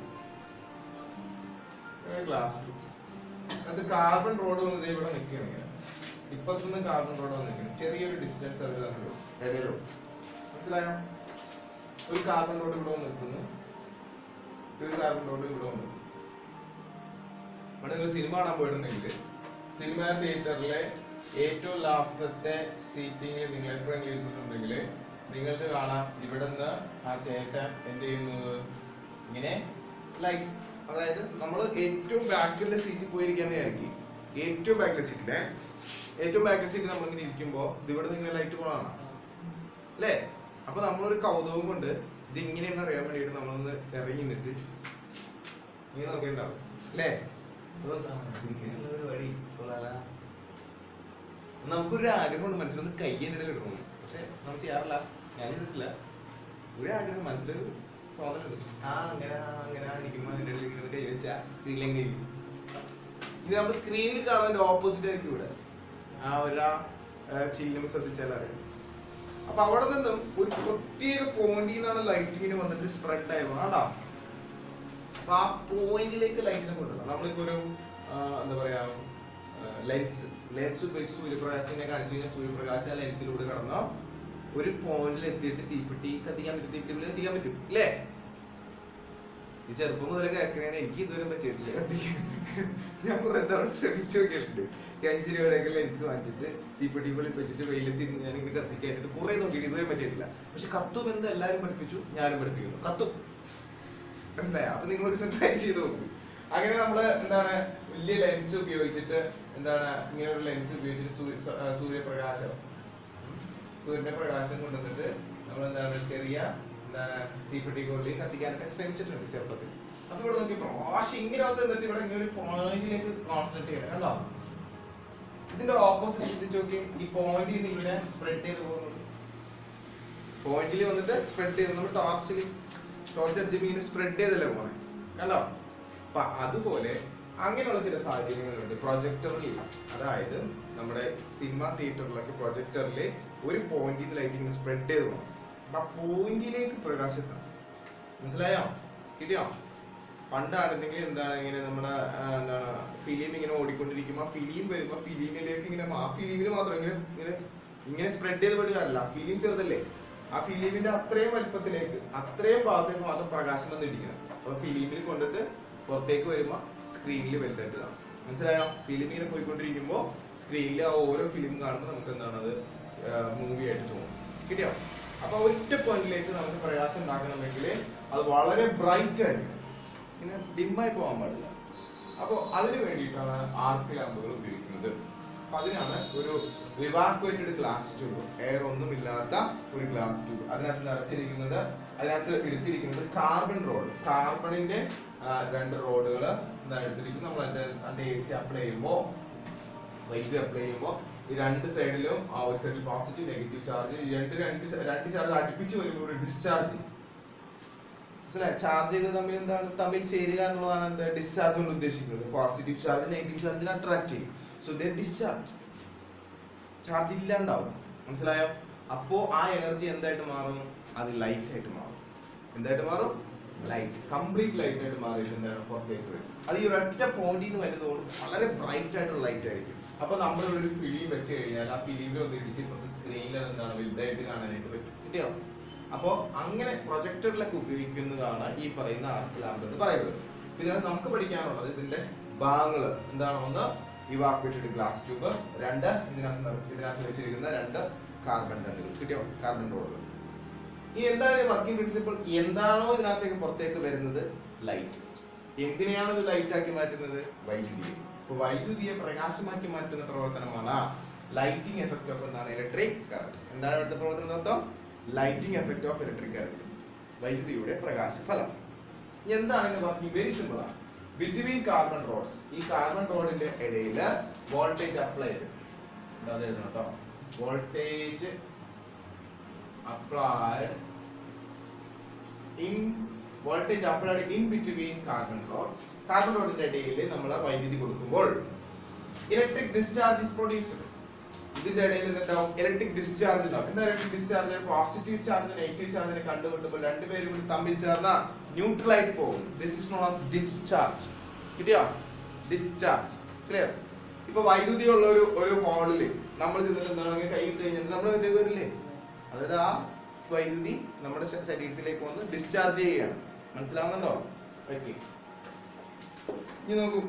ഗ്ലാസ് ടു അത് കാർബൺ റോഡ് വന്നത് ഇവിടെ നിൽക്കുകയാണ് ഇങ്ങനെ ഇപ്പത്തുനിന്ന് കാർബൺ റോഡ് വന്ന് നിൽക്കണം ചെറിയൊരു ഡിസ്റ്റൻസ് അവർ തമ്മിലും ഇടയിലോ മനസ്സിലായോ ഒരു കാർബൺ റോഡ് ഇവിടെ വന്ന് നിൽക്കുന്നു ഒരു കാർബൺ റോഡ് ഇവിടെ വന്ന് നിൽക്കുന്നു ഇവിടെ നിങ്ങൾ സിനിമ കാണാൻ പോയിട്ടുണ്ടെങ്കിൽ സിനിമ തിയേറ്ററിലെ ഏറ്റവും ലാസ്റ്റത്തെ സീറ്റിംഗിൽ നിങ്ങൾ എപ്പോഴെങ്കിലും ഇരുന്നിട്ടുണ്ടെങ്കിൽ നിങ്ങൾക്ക് കാണാം ഇവിടുന്ന് ആ ചേട്ടൻ എന്ത് ചെയ്യുന്നത് ഇങ്ങനെ ലൈറ്റ് അതായത് നമ്മൾ ഏറ്റവും ബാക്കിലെ സീറ്റിൽ പോയിരിക്കാനായിരിക്കും ഏറ്റവും ബാക്കിലെ സീറ്റിലെ ഏറ്റവും ബാക്കിലെ സീറ്റിൽ നമ്മൾ ഇങ്ങനെ ഇരിക്കുമ്പോൾ ഇവിടെ നിന്ന് ലൈറ്റ് പോകണം അല്ലേ അപ്പൊ നമ്മളൊരു കൗതുകം കൊണ്ട് ഇത് ഇങ്ങനെയെന്ന് അറിയാൻ വേണ്ടിയിട്ട് നമ്മളൊന്ന് ഇറങ്ങി നിന്നിട്ട് ഇങ്ങനെ നോക്കിയിട്ടുണ്ടാവും അല്ലേ ഇങ്ങനെയുള്ള ഒരു വഴി കൊള്ളാലാ. നമുക്കൊരു ആഗ്രഹമുണ്ട് മനസ്സിലൊന്ന് കയ്യനിടയിൽ ഇടണം പക്ഷെ നമ്മൾ ചെയ്യാറില്ല ഞാൻ ചെയ്തിട്ടില്ല ഒരു ആഗ്രഹം മനസ്സിലൊരു തോന്നലുണ്ട് ആ അങ്ങനെ ആ, അങ്ങനെ ഇരിക്കുമ്പോൾ അതിൻ്റെ ഇടയിൽ ഇങ്ങനെ കൈ വെച്ചാ സ്ക്രീനിൽ എങ്ങനെ ഇരിക്കും ഇത് നമ്മൾ സ്ക്രീനിൽ കാണുന്നതിന്റെ ഓപ്പോസിറ്റ് ആയിരിക്കും ഇവിടെ ആ ഒരു ചിഹ്നം ശ്രദ്ധിച്ചാൽ അറിയാം അപ്പൊ അവിടെ നിന്നും ഒരു പ്രത്യേക പോയിന്റിൽ നിന്നാണ് ലൈറ്റിങ്ങിന് വന്നിട്ട് സ്പ്രെഡ് ആയത് ആടാ അപ്പൊ ആ പോയിന്റിലേക്ക് ലൈറ്റിനെ കൊണ്ടുവരണം നമ്മളിപ്പോ ഒരു ആ, എന്താ പറയാ ലെൻസ് ലെൻസ് ഉപയോഗിച്ച് സൂര്യപ്രകാശത്തിനെ കാണിച്ചു കഴിഞ്ഞാൽ സൂര്യപ്രകാശം ആ ലെൻസിലൂടെ കടന്ന ഒരു പോയിന്റിൽ എത്തിയിട്ട് തീപ്പെട്ടി കത്തിക്കാൻ പറ്റും തീപ്പെട്ടി കത്തിക്കാൻ പറ്റും അല്ലേ ഈ ചെറുപ്പം മുതലേ കേൾക്കണേ എനിക്ക് ഇതുവരെ പറ്റിയിട്ടില്ല കത്തിക്കാൻ ഞാൻ കുറെ തവണ ശ്രമിച്ചു നോക്കിയിട്ടുണ്ട് ഈ അഞ്ച് രൂപയുടെയൊക്കെ ലെൻസ് വാങ്ങിച്ചിട്ട് തീപ്പെട്ടി വെളി വെച്ചിട്ട് വെയിലത്തിരുന്ന് ഞാൻ ഇങ്ങനെ കത്തിക്കാനായിട്ട് കുറെ നോക്കിയിട്ട് ഇതുവരെ പറ്റിയിട്ടില്ല പക്ഷെ കത്തും എന്ന് എല്ലാവരും പഠിപ്പിച്ചു ഞാനും പഠിപ്പിക്കുന്നു കത്തും മനസ്സിലായോ അപ്പൊ നിങ്ങൾ ഒരു ദിവസം ട്രൈ ചെയ്ത് നോക്കൂ അങ്ങനെ നമ്മള് എന്താണ് വലിയ ലെൻസ് ഉപയോഗിച്ചിട്ട് എന്താണ് ഇങ്ങനെ ഒരു ലെൻസ് ഉപയോഗിച്ചിട്ട് സൂര്യ സ- ആ, സൂര്യപ്രകാശം ഉം, സൂര്യന്റെ പ്രകാശം കൊണ്ടുവന്നിട്ട് നമ്മൾ എന്താണ് ചെറിയ എന്താണ് തീപ്പെട്ടി കൊള്ളി കത്തിക്കാനായിട്ട് ശ്രമിച്ചിട്ടുണ്ട് ചെറുപ്പത്തിൽ അപ്പൊ ഇവിടെ നോക്കി പ്രാവശ്യം ഇങ്ങനെ വന്ന് നിന്നിട്ട് ഇവിടെ ഇങ്ങനെ ഒരു പോയിന്റിലേക്ക് കോൺസെൻട്രേറ്റ് ചെയ്യണം കണ്ടോ ഇതിന്റെ ഓപ്പോസിറ്റ് ചിന്തിച്ച് നോക്കി ഈ പോയിന്റിൽ നിന്ന് ഇങ്ങനെ സ്പ്രെഡ് ചെയ്ത് പോകുന്നത് പോയിന്റിൽ വന്നിട്ട് സ്പ്രെഡ് ചെയ്ത് നമ്മൾ ടോർച്ചിൽ ടോർച്ച് അടിച്ച് ഇങ്ങനെ സ്പ്രെഡ് ചെയ്തല്ലേ പോണേ കണ്ടോ അപ്പൊ അതുപോലെ അങ്ങനെയുള്ള ചില സാഹചര്യങ്ങളുണ്ട് പ്രൊജക്ടറിൽ അതായത് നമ്മുടെ സിനിമ തിയേറ്ററിലൊക്കെ പ്രൊജക്ടറിൽ ഒരു പോയിന്റിൽ ലൈറ്റ് ഇങ്ങനെ സ്പ്രെഡ് ചെയ്ത് പോകണം അപ്പൊ ആ പോയിന്റിലേക്ക് പ്രകാശം എത്തണം മനസ്സിലായോ കിട്ടിയോ പണ്ടായിരുന്നെങ്കിൽ എന്താണ് ഇങ്ങനെ നമ്മുടെ ആ, എന്താണ് ഫിലിം ഇങ്ങനെ ഓടിക്കൊണ്ടിരിക്കുമ്പോൾ ഫിലിം വരുമ്പോൾ ഫിലിമിലേക്ക് ഇങ്ങനെ ആ ഫിലിമിൽ മാത്രം ഇങ്ങനെ ഇങ്ങനെ ഇങ്ങനെ സ്പ്രെഡ് ചെയ്ത് വിടുകയല്ല ഫിലിം ചെറുതല്ലേ ആ ഫിലിമിന്റെ അത്രയും വലുപ്പത്തിലേക്ക് അത്രയും ഭാഗത്തേക്ക് മാത്രം പ്രകാശം വന്ന് ഇടിക്കണം അപ്പൊ ഫിലിമിൽ കൊണ്ടിട്ട് പുറത്തേക്ക് വരുമ്പോൾ സ്ക്രീനിൽ വലുതായിട്ട് കാണും മനസ്സിലായോ ഫിലിം ഇങ്ങനെ പോയിക്കൊണ്ടിരിക്കുമ്പോൾ സ്ക്രീനിൽ ആ ഓരോ ഫിലിം കാണുമ്പോൾ നമുക്ക് എന്താണ് അത് മൂവി ആയിട്ട് തോന്നും കിട്ടിയോ അപ്പൊ ഒറ്റ പോയിന്റിലേക്ക് നമുക്ക് പ്രകാശം ഉണ്ടാക്കണമെങ്കിൽ അത് വളരെ ബ്രൈറ്റ് ആയിരിക്കും ഇങ്ങനെ ഡിമ്മായി പോകാൻ പാടില്ല അപ്പോൾ അതിന് വേണ്ടിയിട്ടാണ് ആർക്ക് ലാമ്പുകൾ ഉപയോഗിക്കുന്നത് അപ്പൊ അതിനാണ് ഒരു റിവാക്വേറ്റഡ് ഗ്ലാസ് ട്യൂബ് എയർ ഒന്നും ഇല്ലാത്ത ഒരു ഗ്ലാസ് ട്യൂബ് അതിനകത്ത് നിറച്ചിരിക്കുന്നത് അതിനകത്ത് എടുത്തിരിക്കുന്നത് കാർബൺ റോഡ് കാർബണിന്റെ ആ, രണ്ട് റോഡുകൾ എടുത്തിരിക്കുന്നു നമ്മൾ അതിന്റെ അതിന്റെ എ സി അപ്ലൈ ചെയ്യുമ്പോൾ വൈദ്യുതി അപ്ലൈ ചെയ്യുമ്പോൾ ഈ രണ്ട് സൈഡിലും ആ ഒരു സൈഡിൽ പോസിറ്റീവ് നെഗറ്റീവ് ചാർജ് ഈ രണ്ട് രണ്ട് ച- രണ്ട് ചാർജ് അടുപ്പിച്ച് വരുമ്പോൾ ഒരു ഡിസ്ചാർജ് മനസ്സിലായി ചാർജുകൾ തമ്മിൽ എന്താണ് തമ്മിൽ ചേരുക എന്നുള്ളതാണ് എന്താ ഡിസ്ചാർജ് കൊണ്ട് ഉദ്ദേശിക്കുന്നത് പോസിറ്റീവ് ചാർജ് നെഗറ്റീവ് ചാർജിനെ അട്രാക്ട് ചെയ്യും സോ ദേ ഡിസ്ചാർജ് ചാർജ് ഇല്ലാണ്ടാവും മനസ്സിലായോ അപ്പോ ആ എനർജി എന്തായിട്ട് മാറും അത് ലൈറ്റ് ആയിട്ട് മാറും എന്തായിട്ട് മാറും ലൈറ്റ് കംപ്ലീറ്റ് ലൈറ്റ് ആയിട്ട് മാറിയിട്ട് എന്താണ് പുറത്തേക്ക് വരും അത് ഈ ഒരൊറ്റ പോയിന്റിൽ നിന്ന് വരുന്നതുകൊണ്ട് വളരെ ബ്രൈറ്റ് ആയിട്ടുള്ള ലൈറ്റ് ആയിരിക്കും അപ്പൊ നമ്മൾ ഒരു ഫിലിം വെച്ച് കഴിഞ്ഞാൽ ആ ഫിലിമിൽ ഒന്ന് ഇടിച്ച് ഇപ്പുറത്തെ സ്ക്രീനിൽ എന്താണ് വലുതായിട്ട് കാണാനായിട്ട് പറ്റും കിട്ടിയോ അപ്പോൾ അങ്ങനെ പ്രൊജക്ടറിലൊക്കെ ഉപയോഗിക്കുന്നതാണ് ഈ പറയുന്ന ആർക്ക് ലാമ്പ് എന്ന് പറയുന്നത് ഇതിനകത്ത് നമുക്ക് പഠിക്കാനുള്ളത് ഇതിന്റെ ഭാഗങ്ങൾ എന്താണ് ഒന്ന് ഇവാക്വേറ്റഡ് ഗ്ലാസ് ട്യൂബ് രണ്ട് ഇതിനകത്ത് ന- ഇതിനകത്ത് വെച്ചിരിക്കുന്ന രണ്ട് കാർബൺ ടണ്ടുകൾ കിട്ടിയോ കാർബൺ റോഡുകൾ ഈ എന്താണ് വർക്കിംഗ് പ്രിൻസിപ്പിൾ എന്താണോ ഇതിനകത്തേക്ക് പുറത്തേക്ക് വരുന്നത് ലൈറ്റ് എന്തിനെയാണ് ഇത് ലൈറ്റ് ആക്കി മാറ്റുന്നത് വൈദ്യുതിയെ അപ്പൊ വൈദ്യുതിയെ പ്രകാശമാക്കി മാറ്റുന്ന പ്രവർത്തനമാണ് ലൈറ്റിംഗ് എഫക്ട് ഓഫ് എന്താണ് ഇലക്ട്രിക് കറണ്ട് എന്താണ് ഇവിടുത്തെ പ്രവർത്തനം അർത്ഥം lighting effect of electric current വൈദ്യുതിയുടെ പ്രകാശ ഫലം ഇനി എന്താണ് ഇതിന്റെ വർക്കിംഗ് വെരി സിമ്പിൾ ആണ് ബിറ്റ്വീൻ കാർബൺ റോഡ്സ് ഈ കാർബൺ റോഡിന്റെ ഇടയിൽ വോൾട്ടേജ് അപ്ലൈ ചെയ്ത് അത് എഴുതണം കേട്ടോ voltage applied in voltage applied in between carbon rods carbon റോഡിന്റെ ഇടയിൽ നമ്മൾ വൈദ്യുതി കൊടുക്കുമ്പോൾ ഇലക്ട്രിക് ഡിസ്ചാർജ് ഇസ് പ്രൊഡ്യൂസ്ഡ് ഇതിന്റെ ഇടയിൽ എന്താവും ഇലക്ട്രിക് ഡിസ്ചാർജ് ഉണ്ടാവും എന്താ electric discharge positive charge negative ചാർജിനെ കണ്ടുമുട്ടുമ്പോൾ രണ്ടുപേരും കൂടി തമ്മിൽ ചേർന്ന ന്യൂട്രൽ ആയിട്ട് പോകും this is known as discharge കിട്ടിയോ ഡിസ്ചാർജ് ക്ലിയർ ഇപ്പൊ വൈദ്യുതി ഉള്ള ഒരു ഒരു ഹോളിൽ നമ്മൾ ചെന്നിട്ട് എന്താണെങ്കിൽ കൈ ഇട്ട് കഴിഞ്ഞാൽ നമ്മുടെ ഇതേ വരില്ലേ അതായത് ആ വൈദ്യുതി നമ്മുടെ ശ- ശരീരത്തിലേക്ക് വന്ന് ഡിസ്ചാർജ് ചെയ്യുകയാണ് മനസ്സിലാവുന്നുണ്ടോ ഓക്കെ ഇനി നോക്കൂ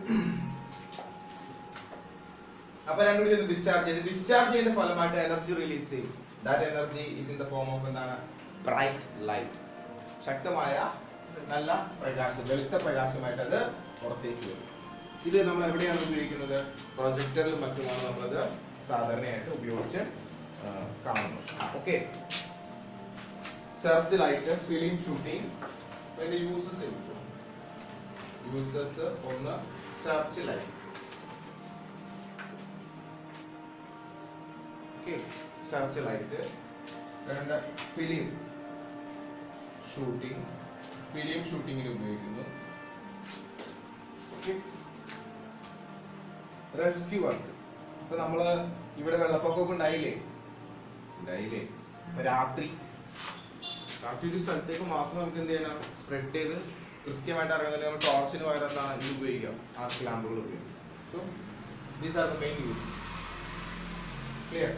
അപ്പൊ രണ്ടും കൂടി ഡിസ്ചാർജ് ചെയ്ത് ഡിസ്ചാർജ് ചെയ്യുന്ന ഫലമായിട്ട് എനർജി റിലീസ് ചെയ്യും that energy is in the form of എന്താണ് ബ്രൈറ്റ് ലൈറ്റ് ശക്തമായ നല്ല പ്രകാശം വെളുത്ത പ്രകാശമായിട്ട് അത് പുറത്തേക്ക് വരും ഇത് നമ്മൾ എവിടെയാണ് ഉപയോഗിക്കുന്നത് പ്രൊജക്ടറിലും മറ്റുമാണ് നമ്മളത് സാധാരണയായിട്ട് ഉപയോഗിച്ച് ആ, കാണുന്നത് okay search light film shooting അതിന്റെ യൂസസ് യൂസസ് ഒന്ന് search light okay search light രണ്ട് ഫിലിം ഷൂട്ടിംഗ് ഫിലിം ഷൂട്ടിങ്ങിന് ഉപയോഗിക്കുന്നു റെസ്ക്യൂ വർക്ക് ഇപ്പൊ നമ്മള് ഇവിടെ വെള്ളപ്പൊക്കമൊക്കെ ഉണ്ടായില്ലേ ഉണ്ടായില്ലേ ഇപ്പൊ രാത്രി രാത്രി ഒരു സ്ഥലത്തേക്ക് മാത്രം നമുക്ക് എന്ത് ചെയ്യണം സ്പ്രെഡ് ചെയ്ത് കൃത്യമായിട്ട് അറിയാൻ നമ്മൾ ടോർച്ചിന് പകരം എന്താണ് ഇത് ഉപയോഗിക്കാം ആർക്ക് ലാമ്പുകൾ ഉപയോഗിക്കാം so these are the main use clear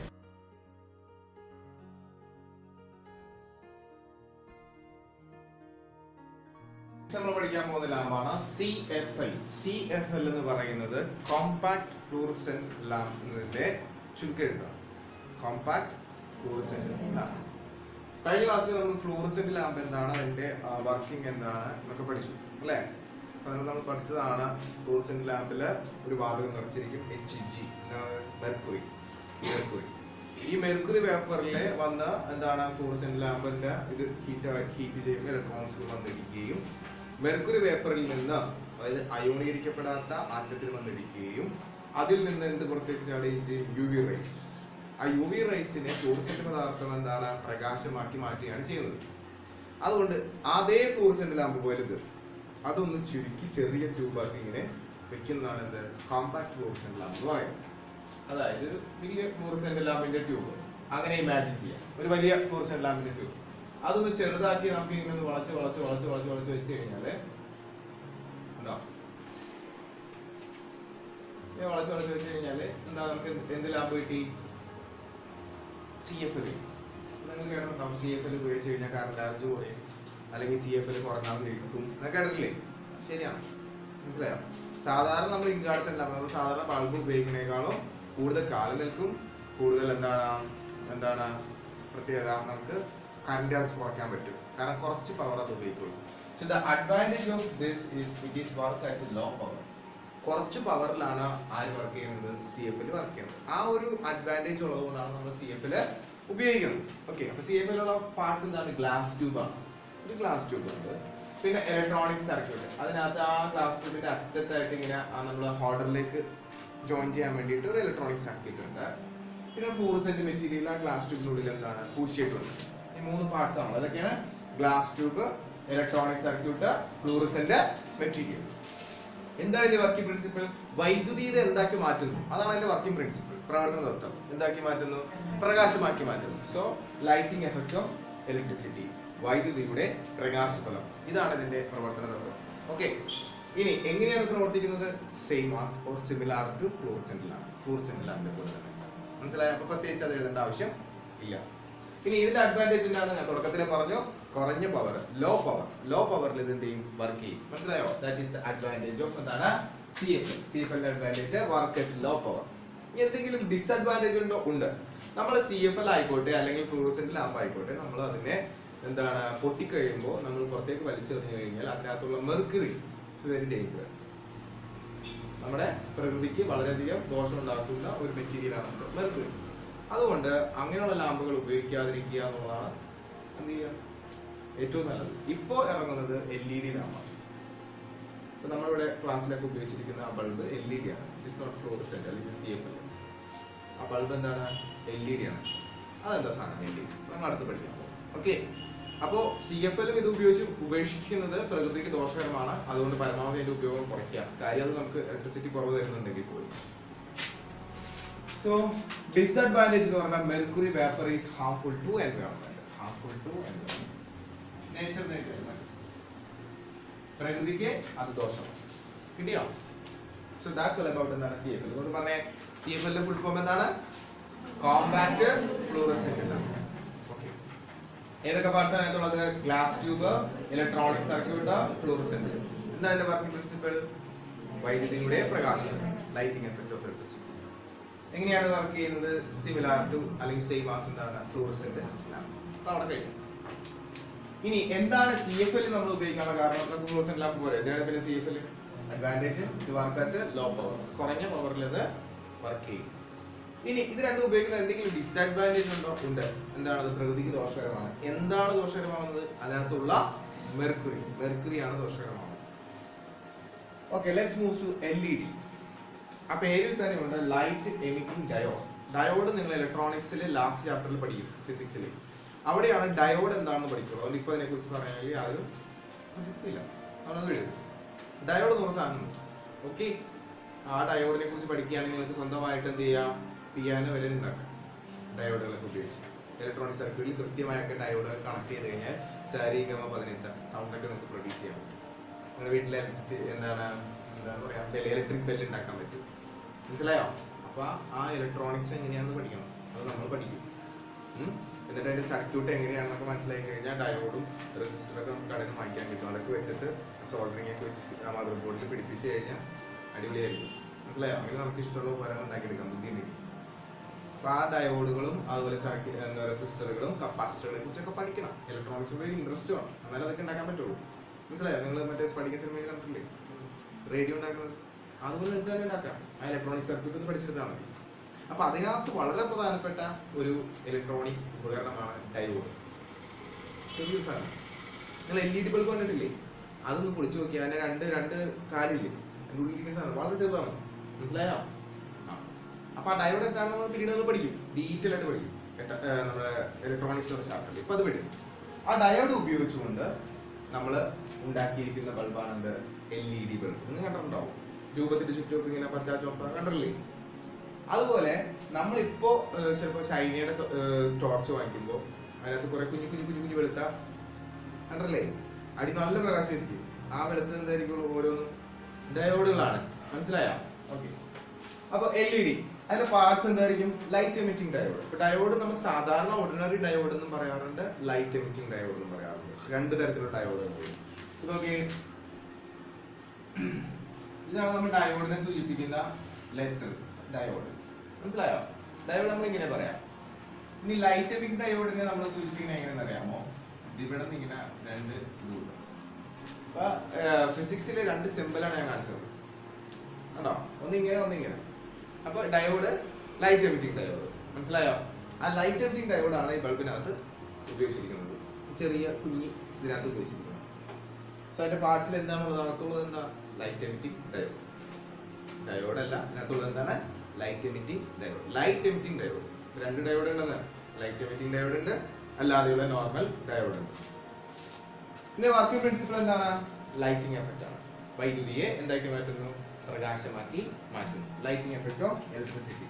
നമ്മൾ പഠിക്കാൻ പോകുന്ന ലാമ്പാണ് C F L C F L എന്ന് പറയുന്നത് കോമ്പാക്ട് ഫ്ലൂറസെന്റ് ലാമ്പിന്റെ ചുരുക്കെഴുതാണ് കോമ്പാക്ട് ഫ്ലൂറസെന്റ് ലാമ്പ് കഴിഞ്ഞ ക്ലാസ്സിൽ നമ്മൾ ഫ്ലൂറസെന്റ് ലാമ്പ് എന്താണ് അതിന്റെ വർക്കിംഗ് എന്താണ് എന്നൊക്കെ പഠിച്ചു അല്ലേ അപ്പൊ അതിൽ നമ്മൾ പഠിച്ചതാണ് ഫ്ലൂറസെന്റ് ലാമ്പില് ഒരു വാതകം നിറച്ചിരിക്കും എച്ച് ജി മെർക്കുറി മെർക്കുറി ഈ മെർക്കുറി പേപ്പറിൽ വന്ന എന്താണ് ഫ്ലൂറസെന്റ് ലാമ്പിന്റെ ഇത് ഹീറ്റ് ഹീറ്റ് ചെയ്യുമ്പോൾ ഇലക്ട്രോൺസുകൾ വന്നിരിക്കുകയും മെർക്കുറി പേപ്പറിൽ നിന്ന് അതായത് അയോണീകരിക്കപ്പെടാത്ത ആറ്റത്തിൽ വന്നിരിക്കുകയും അതിൽ നിന്ന് എന്ത് പുറത്തേക്ക് ചാടുകയും ചെയ്യും യു വി റൈസ് ആ യു വി റൈസിനെ ഫ്ലൂറസെന്റ് പദാർത്ഥം എന്താണ് പ്രകാശമാക്കി മാറ്റുകയാണ് ചെയ്യുന്നത് അതുകൊണ്ട് അതേ ഫ്ലൂറസെന്റ് ലാമ്പ് വലുത് അതൊന്ന് ചുരുക്കി ചെറിയ ട്യൂബാക്കി ഇങ്ങനെ വെക്കുന്നതാണ് എന്ത് കോമ്പാക്ട് ഫ്ലൂറസെന്റ് ലാമ്പ് എന്ന് പറയുന്നത് അതായത് ഒരു വലിയ ഫ്ലൂറസെന്റ് ലാമ്പിന്റെ ട്യൂബ് അങ്ങനെ ഇമാജിൻ ചെയ്യാം ഒരു വലിയ ഫ്ലൂറസെന്റ് ലാമ്പിന്റെ ട്യൂബ് അതൊന്ന് ചെറുതാക്കി നമുക്ക് ഇങ്ങനെ ഒന്ന് വളച്ച് വളച്ച് വളച്ച് വളച്ച് വളച്ച് വെച്ച് കഴിഞ്ഞാല് ഉണ്ടോ ഇങ്ങനെ വളച്ച് വളച്ച് വെച്ച് കഴിഞ്ഞാല് എന്താ നമുക്ക് എന്ത് എന്ത് ലാഭം കിട്ടി സി എഫ് എൽ നിങ്ങൾ കേട്ടിട്ടുണ്ടാവും സി എഫ് എൽ ഉപയോഗിച്ച് കഴിഞ്ഞാൽ കറണ്ട് ചാർജ് കുറയും അല്ലെങ്കിൽ സി എഫ് എൽ കുറഞ്ഞാൽ നിൽക്കും എന്നൊക്കെ കേട്ടിട്ടില്ലേ ശരിയാണ് മനസ്സിലായോ സാധാരണ നമ്മൾ ഇൻഗാർഡ്സ് എല്ലാം നമ്മൾ സാധാരണ ബൾബ് ഉപയോഗിക്കുന്നതിനേക്കാളും കൂടുതൽ കാലം നിൽക്കും കൂടുതൽ എന്താണ് എന്താണ് പ്രത്യേകത നമുക്ക് കറണ്ട് ചാർജ് കുറയ്ക്കാൻ പറ്റും കാരണം കുറച്ച് പവർ അത് ഉപയോഗിക്കുള്ളൂ so the advantage of this is it is work at low power കുറച്ച് പവറിലാണ് ആര് വർക്ക് ചെയ്യുന്നത് സി എഫ് എൽ വർക്ക് ചെയ്യുന്നത് ആ ഒരു അഡ്വാൻറ്റേജ് ഉള്ളതുകൊണ്ടാണ് നമ്മൾ സി എഫ് എൽ ഉപയോഗിക്കുന്നത് ഓക്കെ അപ്പൊ സി എഫ് എല്ലുള്ള പാർട്സ് എന്താണ് ഗ്ലാസ് ട്യൂബ് ആണ് ഇത് ഗ്ലാസ് ട്യൂബ് ഉണ്ട് പിന്നെ ഇലക്ട്രോണിക് സർക്യൂട്ട് അതിനകത്ത് ആ ഗ്ലാസ് ട്യൂബിന്റെ അറ്റത്തായിട്ട് ഇങ്ങനെ നമ്മൾ ഹോൾഡറിലേക്ക് ജോയിൻ ചെയ്യാൻ വേണ്ടിയിട്ട് ഒരു ഇലക്ട്രോണിക് സർക്യൂട്ട് ഉണ്ട് പിന്നെ ഫ്ലൂറസെന്റ് മെറ്റീരിയൽ ആ ഗ്ലാസ് ട്യൂബിനുള്ളിൽ എന്താണ് പൂശിയിട്ടുണ്ട് ഈ മൂന്ന് പാർട്സ് ആണ് അതൊക്കെയാണ് glass tube electronic circuit fluorescent material എന്താണ് ഇതിന്റെ വർക്കിംഗ് പ്രിൻസിപ്പിൾ വൈദ്യുതി ഇത് എന്താക്കി മാറ്റുന്നു അതാണ് അതിന്റെ വർക്കിംഗ് പ്രിൻസിപ്പിൾ പ്രവർത്തന തത്വം എന്താക്കി മാറ്റുന്നു പ്രകാശമാക്കി മാറ്റുന്നു so lighting effect of electricity വൈദ്യുതിയുടെ പ്രകാശഫലം ഇതാണ് ഇതിന്റെ പ്രവർത്തന തത്വം ഓക്കെ ഇനി എങ്ങനെയാണ് ഇത് പ്രവർത്തിക്കുന്നത് same as or similar to fluorescent lamp fluorescent ലാമ്പിനെ പോലെ തന്നെ മനസ്സിലായോ അപ്പൊ പ്രത്യേകിച്ച് അത് എഴുതേണ്ട ആവശ്യം ഇല്ല ഇനി ഇതിന്റെ അഡ്വാൻറ്റേജ് എന്താണ് ഞാൻ തുടക്കത്തിൽ പറഞ്ഞു കുറഞ്ഞ പവർ ലോ പവർ ലോ പവറിൽ ഇത് എന്ത് ചെയ്യും വർക്ക് ചെയ്യും മനസ്സിലായോ that is the advantage of എന്താണ് C F L C F എല്ലിന്റെ advantage work at low power ഇനി എന്തെങ്കിലും ഡിസഡ്വാൻറ്റേജ് ഉണ്ടോ ഉണ്ട് നമ്മൾ സി എഫ് എൽ ആയിക്കോട്ടെ അല്ലെങ്കിൽ ഫ്ലൂറസെന്റ് ലാമ്പ് ആയിക്കോട്ടെ നമ്മൾ അതിനെ എന്താണ് പൊട്ടിക്കഴിയുമ്പോൾ നമ്മൾ പുറത്തേക്ക് വലിച്ചെറിഞ്ഞു കഴിഞ്ഞാൽ അതിനകത്തുള്ള മെർക്കുറി വെരി ഡേഞ്ചറസ് നമ്മുടെ പ്രകൃതിക്ക് വളരെയധികം ദോഷം ഉണ്ടാക്കുന്ന ഒരു മെറ്റീരിയലാണ് മെർക്കുറി അതുകൊണ്ട് അങ്ങനെയുള്ള ലാമ്പുകൾ ഉപയോഗിക്കാതിരിക്കുക എന്നുള്ളതാണ് എന്ത് ചെയ്യുക ഏറ്റവും നല്ലത് ഇപ്പോൾ ഇറങ്ങുന്നത് എൽ ഇ ഡി ലാമ്പാണ് ഇപ്പൊ നമ്മളിവിടെ ക്ലാസ്സിലൊക്കെ ഉപയോഗിച്ചിരിക്കുന്ന ആ ബൾബ് എൽ ഇ ഡി ആണ് ഇറ്റ്സ് നോട്ട് ഫ്ലോറസെന്റ് അല്ലെങ്കിൽ സി എഫ് എൽ ആ ബൾബ് എന്താണ് എൽ ഇ ഡി ആണ് അതെന്താ സാധനം എൽ ഇ ഡി നമ്മൾ അടുത്ത് പഠിക്കാം ഓക്കെ അപ്പോൾ സി എഫ് എല്ലും ഇത് ഉപയോഗിച്ച് ഉപേക്ഷിക്കുന്നത് പ്രകൃതിക്ക് ദോഷകരമാണ് അതുകൊണ്ട് പരമാവധി അതിന്റെ ഉപയോഗം കുറയ്ക്കുക കാര്യം അത് നമുക്ക് ഇലക്ട്രിസിറ്റി കുറവ് തരുന്നുണ്ടെങ്കിൽ പോലും സോ ഡിസഡ്വാൻറ്റേജ് എന്ന് പറഞ്ഞാൽ mercury vapour is harmful to environment harmful to environment nature പ്രകൃതിക്ക് അത് ദോഷം കിട്ടിയോ സോ ദാറ്റ്സ് ഓൾ അബൌട്ട് എന്താണ് സി എഫ് എൽ അതുകൊണ്ട് പറഞ്ഞേ സി എഫ് എല്ലിന്റെ ഫുൾ ഫോം എന്താണ് കോമ്പാക്ട് ഫ്ലൂറസെന്റ് ഓക്കെ ഏതൊക്കെ പാർട്സ് ആണ് അതിനകത്തുള്ളത് glass tube electronic circuit fluorescent എന്താണ് അതിന്റെ വർക്കിംഗ് പ്രിൻസിപ്പൽ വൈദ്യുതിയുടെ പ്രകാശം ലൈറ്റിംഗ് എഫക്ട് ഓഫ് ഇലക്ട്രിസിറ്റി എങ്ങനെയാണ് വർക്ക് ചെയ്യുന്നത് സിമിലാർ ടു അല്ലെങ്കിൽ സെയിം ആസ് എന്താണ് ഫ്ലൂറസെന്റ് അപ്പൊ അവിടെ കഴിഞ്ഞു ഇനി എന്താണ് സി എഫ് എൽ നമ്മൾ ഉപയോഗിക്കാനുള്ള കാരണം നമുക്ക് ഫ്ലൂറസെന്റ് ലാമ്പ് പോലെ എന്താണ് പിന്നെ സി എഫ് എൽ അഡ്വാൻറ്റേജ് ഇത് വർക്ക് അറ്റ് ലോ പവർ കുറഞ്ഞ പവറിൽ ഇത് വർക്ക് ചെയ്യും ഇനി ഇത് രണ്ടും ഉപയോഗിക്കുന്ന എന്തെങ്കിലും ഡിസഡ്വാൻറ്റേജ് ഉണ്ടോ ഉണ്ട് എന്താണ് അത് പ്രകൃതിക്ക് ദോഷകരമാണ് എന്താണ് ദോഷകരമാവുന്നത് അതിനകത്തുള്ള മെർക്കുറി മെർക്കുറി ആണ് ദോഷകരമാവുന്നത് okay let's move to L E D ആ പേരിൽ തന്നെ ഉണ്ട് ലൈറ്റ് എമിറ്റിംഗ് ഡയോഡ് ഡയോഡ് നിങ്ങൾ ഇലക്ട്രോണിക്സിൽ ലാസ്റ്റ് ചാപ്റ്ററിൽ പഠിക്കും ഫിസിക്സിൽ അവിടെയാണ് ഡയോഡ് എന്താണെന്ന് പഠിക്കുള്ളൂ അതുകൊണ്ട് ഇപ്പൊ അതിനെ കുറിച്ച് പറയാനെങ്കിൽ യാതൊരു പ്രസക്തിയില്ല നമ്മളത് എഴുതും ഡയോഡ് എന്ന് പറഞ്ഞ സാധനം ഓക്കെ ആ ഡയോഡിനെ കുറിച്ച് പഠിക്കുകയാണെങ്കിൽ നിങ്ങൾക്ക് സ്വന്തമായിട്ട് എന്ത് ചെയ്യാം പിയാനോ വരെ ഉണ്ടാക്കാം ഡയോഡുകളൊക്കെ ഉപയോഗിച്ച് ഇലക്ട്രോണിക് സർക്യൂട്ടിൽ കൃത്യമായൊക്കെ ഡയോഡുകൾ കണക്ട് ചെയ്ത് കഴിഞ്ഞാൽ സാരീഗമ പതിനൈസ സൗണ്ട് ഒക്കെ നിങ്ങൾക്ക് പ്രൊഡ്യൂസ് ചെയ്യാൻ പറ്റും നിങ്ങളുടെ വീട്ടിലെ electricity എന്താണ് എന്താണ് പറയാ ബെൽ ഇലക്ട്രിക് ബെൽ ഉണ്ടാക്കാൻ പറ്റും മനസ്സിലായോ അപ്പൊ ആ ഇലക്ട്രോണിക്സ് എങ്ങനെയാണെന്ന് പഠിക്കണം അത് നമ്മൾ പഠിക്കും ഉം? എന്നിട്ട് അതിന്റെ സർക്യൂട്ട് എങ്ങനെയാണെന്നൊക്കെ മനസ്സിലായി കഴിഞ്ഞാൽ ഡയോഡും റെസിസ്റ്ററൊക്കെ നമുക്ക് കടയിൽ നിന്ന് വാങ്ങിക്കാൻ കിട്ടും അതൊക്കെ വെച്ചിട്ട് സോൾഡറിംഗ് ഒക്കെ വെച്ചിട്ട് ആ മദർ ബോർഡിൽ പിടിപ്പിച്ച് കഴിഞ്ഞാൽ അടിപൊളിയായിരിക്കും മനസ്സിലായോ അങ്ങനെ നമുക്ക് ഇഷ്ടമുള്ള ഉപകരണങ്ങൾ ഉണ്ടാക്കിയെടുക്കാം ബുദ്ധിയുണ്ടെങ്കിൽ അപ്പൊ ആ ഡയോഡുകളും അതുപോലെ റെസിസ്റ്ററുകളും കപ്പാസിറ്ററുകളെ കുറിച്ചൊക്കെ പഠിക്കണം ഇലക്ട്രോണിക്സിൽ ഒരു ഇൻട്രസ്റ്റ് വേണം എന്നാലും അതൊക്കെ ഉണ്ടാക്കാൻ പറ്റുള്ളൂ മനസ്സിലായോ നിങ്ങൾ മറ്റേ പഠിക്കുന്ന സിനിമയിൽ കണ്ടിട്ടില്ലേ റേഡിയോ ഉണ്ടാക്കുന്നത് അതുപോലെ നിങ്ങൾക്ക് തന്നെ ഉണ്ടാക്കാം ആ ഇലക്ട്രോണിക് സർക്യൂട്ട് ഒന്ന് പഠിച്ചെടുത്താൽ മതി അപ്പൊ അതിനകത്ത് വളരെ പ്രധാനപ്പെട്ട ഒരു ഇലക്ട്രോണിക് ഉപകരണമാണ് ഡയോഡ് ചെറിയൊരു സാധനം നിങ്ങൾ എൽ ഇ ഡി ബൾബ് കണ്ടിട്ടില്ലേ അതൊന്ന് പൊളിച്ചു നോക്കി അതിന്റെ രണ്ട് രണ്ട് കാലില്ലേ അതിന്റെ ഉള്ളിലിരിക്കുന്ന സാധനം വളരെ ചെറുതാണ് മനസ്സിലായോ ആ. അപ്പൊ ആ ഡയോഡ് എന്താണെന്ന് നമ്മൾ പിന്നീട് നമ്മൾ പഠിക്കും ഡീറ്റെയിൽ ആയിട്ട് പഠിക്കും എട്ട- ഏർ നമ്മുടെ ഇലക്ട്രോണിക്സ് ശാസ്ത്രത്തിൽ ഇപ്പൊ അത് പഠിക്കും ആ ഡയോഡ് ഉപയോഗിച്ചുകൊണ്ട് നമ്മൾ ഉണ്ടാക്കിയിരിക്കുന്ന ബൾബാണ് എന്ത് എൽ ഇ ഡി ബൾബ് നിങ്ങൾ കണ്ടിട്ടുണ്ടാവും രൂപത്തിന്റെ ചുറ്റും ഇങ്ങനെ പച്ച ചുവപ്പ കണ്ടിട്ടില്ലേ അതുപോലെ നമ്മളിപ്പോ ഏർ ചിലപ്പോ ഷൈനിയുടെ ടോർച്ച് വാങ്ങിക്കുമ്പോൾ അതിനകത്ത് കുറെ കുഞ്ഞു കുഞ്ഞു കുഞ്ഞു കുഞ്ഞു വെളുത്ത കണ്ടല്ലേ അടി നല്ല പ്രകാശമായിരിക്കും ആ വെളുത്ത എന്തായിരിക്കും ഓരോന്നും ഡയോഡുകളാണ് മനസ്സിലായോ ഓക്കെ അപ്പൊ എൽ ഇ ഡി അതിന്റെ പാർട്സ് എന്തായിരിക്കും ലൈറ്റ് എമിറ്റിംഗ് ഡയോഡ് ഇപ്പൊ ഡയോഡ് നമ്മൾ സാധാരണ ഓർഡിനറി ഡയോഡ് എന്നും പറയാറുണ്ട് ലൈറ്റ് എമിറ്റിംഗ് ഡയോഡ് എന്നും പറയാറുണ്ട് രണ്ട് തരത്തിലുള്ള ഡയോഡുകൾ ഇത് നോക്കിയേ ഇതാണ് നമ്മൾ ഡയോഡിനെ സൂചിപ്പിക്കുന്ന ലെറ്റർ ഡയോഡ് മനസ്സിലായോ ഡയോഡ് നമ്മൾ ഇങ്ങനെ പറയാം ഇനി ലൈറ്റ് എമിറ്റിംഗ് ഡയോഡിനെ നമ്മൾ സൂചിപ്പിക്കുന്നത് എങ്ങനെയാണെന്ന് അറിയാമോ ഇവിടെ നിന്ന് ഇങ്ങനെ രണ്ട് ഇതുണ്ട് അപ്പൊ ഫിസിക്സിലെ രണ്ട് സിമ്പിളാണ് ഞാൻ കാണിച്ചത് കണ്ടോ ഒന്നിങ്ങനെ ഒന്നിങ്ങനെ അപ്പൊ ഡയോഡ് ലൈറ്റ് എമിറ്റിംഗ് ഡയോഡ് മനസ്സിലായോ ആ ലൈറ്റ് എമിറ്റിംഗ് ഡയോഡാണ് ഈ ബൾബിനകത്ത് ഉപയോഗിച്ചിരിക്കുന്നത് ഈ ചെറിയ കുഞ്ഞി ഇതിനകത്ത് ഉപയോഗിച്ചിരിക്കുന്നത് സോ അതിന്റെ പാർട്സിൽ എന്താണുള്ളത് അകത്തുള്ളത് എന്താ ലൈറ്റ് എമിറ്റിംഗ് ഡയോഡ് ഡയോഡ് അല്ല ഇതിനകത്തുള്ളത് എന്താണ് light emitting diode light emitting diode രണ്ട് ഡയോഡ് ഉണ്ടെന്ന് ലൈറ്റ് എമിറ്റിംഗ് ഡയോഡ് ഉണ്ട് അല്ലാതെയുള്ള നോർമൽ ഡയോഡ് ഉണ്ട് പിന്നെ വർക്കിംഗ് പ്രിൻസിപ്പിൾ എന്താണ് ലൈറ്റിംഗ് എഫക്റ്റ് ആണ് വൈദ്യുതിയെ എന്താക്കി മാറ്റുന്നു പ്രകാശമാക്കി മാറ്റുന്നു lighting effect of electricity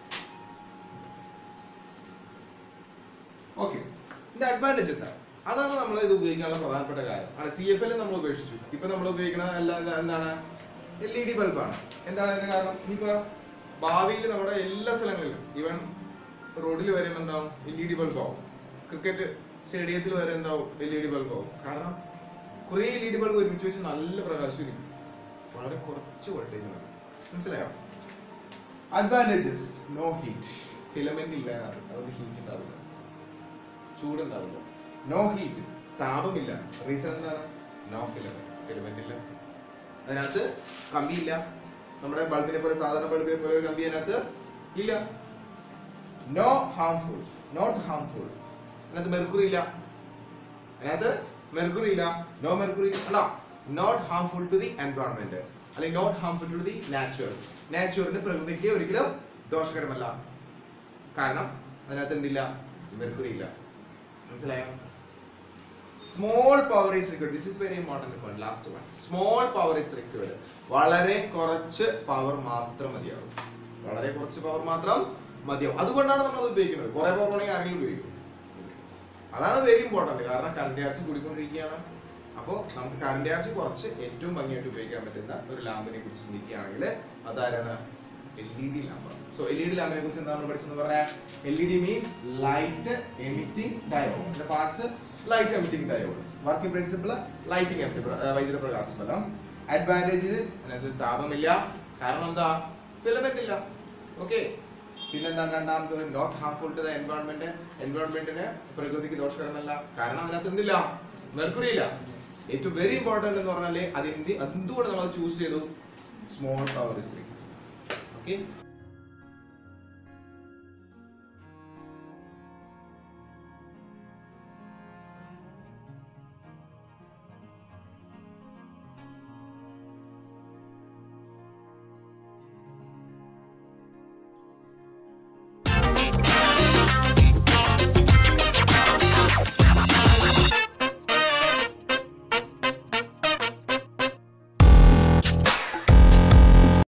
okay ഇതിന്റെ അഡ്വാൻറ്റേജ് എന്താ അതാണ് നമ്മൾ ഇത് ഉപയോഗിക്കാനുള്ള പ്രധാനപ്പെട്ട കാര്യം ആണ് സി എഫ് എൽ നമ്മൾ ഉപേക്ഷിച്ചു ഇപ്പൊ നമ്മൾ ഉപയോഗിക്കുന്ന എല്ലാ എല്ലാ- എന്താണ് എൽ ഇ ഡി ബൾബാണ് എന്താണ് അതിന്റെ കാരണം ഇനിയിപ്പോ ഭാവിയിൽ നമ്മുടെ എല്ലാ സ്ഥലങ്ങളിലും ഈവൻ റോഡിൽ വരെ എന്താവും എൽ ഇ ഡി ബൾബ് ആവും ക്രിക്കറ്റ് സ്റ്റേഡിയത്തിൽ വരെ എന്താവും എൽ ഇ ഡി ബൾബ് ആവും കാരണം കുറേ എൽ ഇ ഡി ബൾബ് ഒരുമിച്ച് വെച്ച് നല്ല പ്രകാശം വളരെ കുറച്ച് വോൾട്ടേജ് മതി മനസ്സിലായോ അഡ്വാൻറ്റേജസ് നോ ഹീറ്റ് ഫിലമെന്റ് ഇല്ല അതിനകത്ത്. അതുകൊണ്ട് ഹീറ്റ് ഉണ്ടാവില്ല ചൂടുണ്ടാവില്ല നോ ഹീറ്റ് താപമില്ല റീസൺ എന്താണ് നോ ഫിലമെന്റ് ഫിലമെന്റ് ഇല്ല അതിനകത്ത് കമ്പിയില്ല നമ്മുടെ ബൾബിനെ പോലെ സാധാരണ ബൾബിനെ പോലെ ഒരു കമ്പി അതിനകത്ത് ഇല്ല നോ ഹാംഫുൾ നോട്ട് ഹാംഫുൾ അതിനകത്ത് മെർക്കുറി ഇല്ല അതിനകത്ത് മെർക്കുറി ഇല്ല നോ മെർക്കുറി അല്ല not harmful to the environment അല്ലെങ്കിൽ not harmful to the natural നാച്ചുറലിന് പ്രകൃതിക്ക് ഒരിക്കലും ദോഷകരമല്ല കാരണം അതിനകത്ത് എന്തില്ല മെർക്കുറി ഇല്ല മനസ്സിലായോ small power is required this is very important point last one small power is required വളരെ കുറച്ച് പവർ മാത്രം മതിയാവും വളരെ കുറച്ച് പവർ മാത്രം മതിയാവും അതുകൊണ്ടാണ് നമ്മൾ അത് ഉപയോഗിക്കുന്നത് കുറെ പവർ ആണെങ്കിൽ ആരെങ്കിലും ഉപയോഗിക്കും അതാണ് വെരി ഇമ്പോർട്ടന്റ് കാരണം കറണ്ട് ചാർജ് കൂടിക്കൊണ്ടിരിക്കുകയാണ് അപ്പോൾ നമുക്ക് കറണ്ട് ചാർജ് കുറച്ച് ഏറ്റവും ഭംഗിയായിട്ട് ഉപയോഗിക്കാൻ പറ്റുന്ന ഒരു ലാമ്പിനെ കുറിച്ച് ചിന്തിക്കുകയാണെങ്കിൽ അതാരാണ് എൽ ഇ ഡി ലാമ്പാണ് സോ എൽ ഇ ഡി ലാമ്പിനെ കുറിച്ച് എന്താണ് പഠിച്ചെന്ന് പറഞ്ഞാൽ L E D means light emitting diode parts light emitting diode working principle lighting വൈദ്യുത പ്രകാശഫലം അഡ്വാൻറ്റേജ് അതിനകത്ത് താപമില്ല കാരണം എന്താ ഫിലമെന്റ് ഇല്ല ഓക്കെ പിന്നെന്താണ് രണ്ടാമത്തത് not harmful to the environment എൻവയോൺമെന്റിന് പ്രകൃതിക്ക് ദോഷകരമല്ല കാരണം അതിനകത്ത് എന്തില്ല മെർക്കുറി ഇല്ല ഏറ്റവും വെരി ഇമ്പോർട്ടന്റ് എന്ന് പറഞ്ഞാല് അത് എന്ത് എന്തുകൊണ്ട് നമ്മൾ ചൂസ് ചെയ്തു സ്മോൾ പവർ ഇസ് ഓക്കെ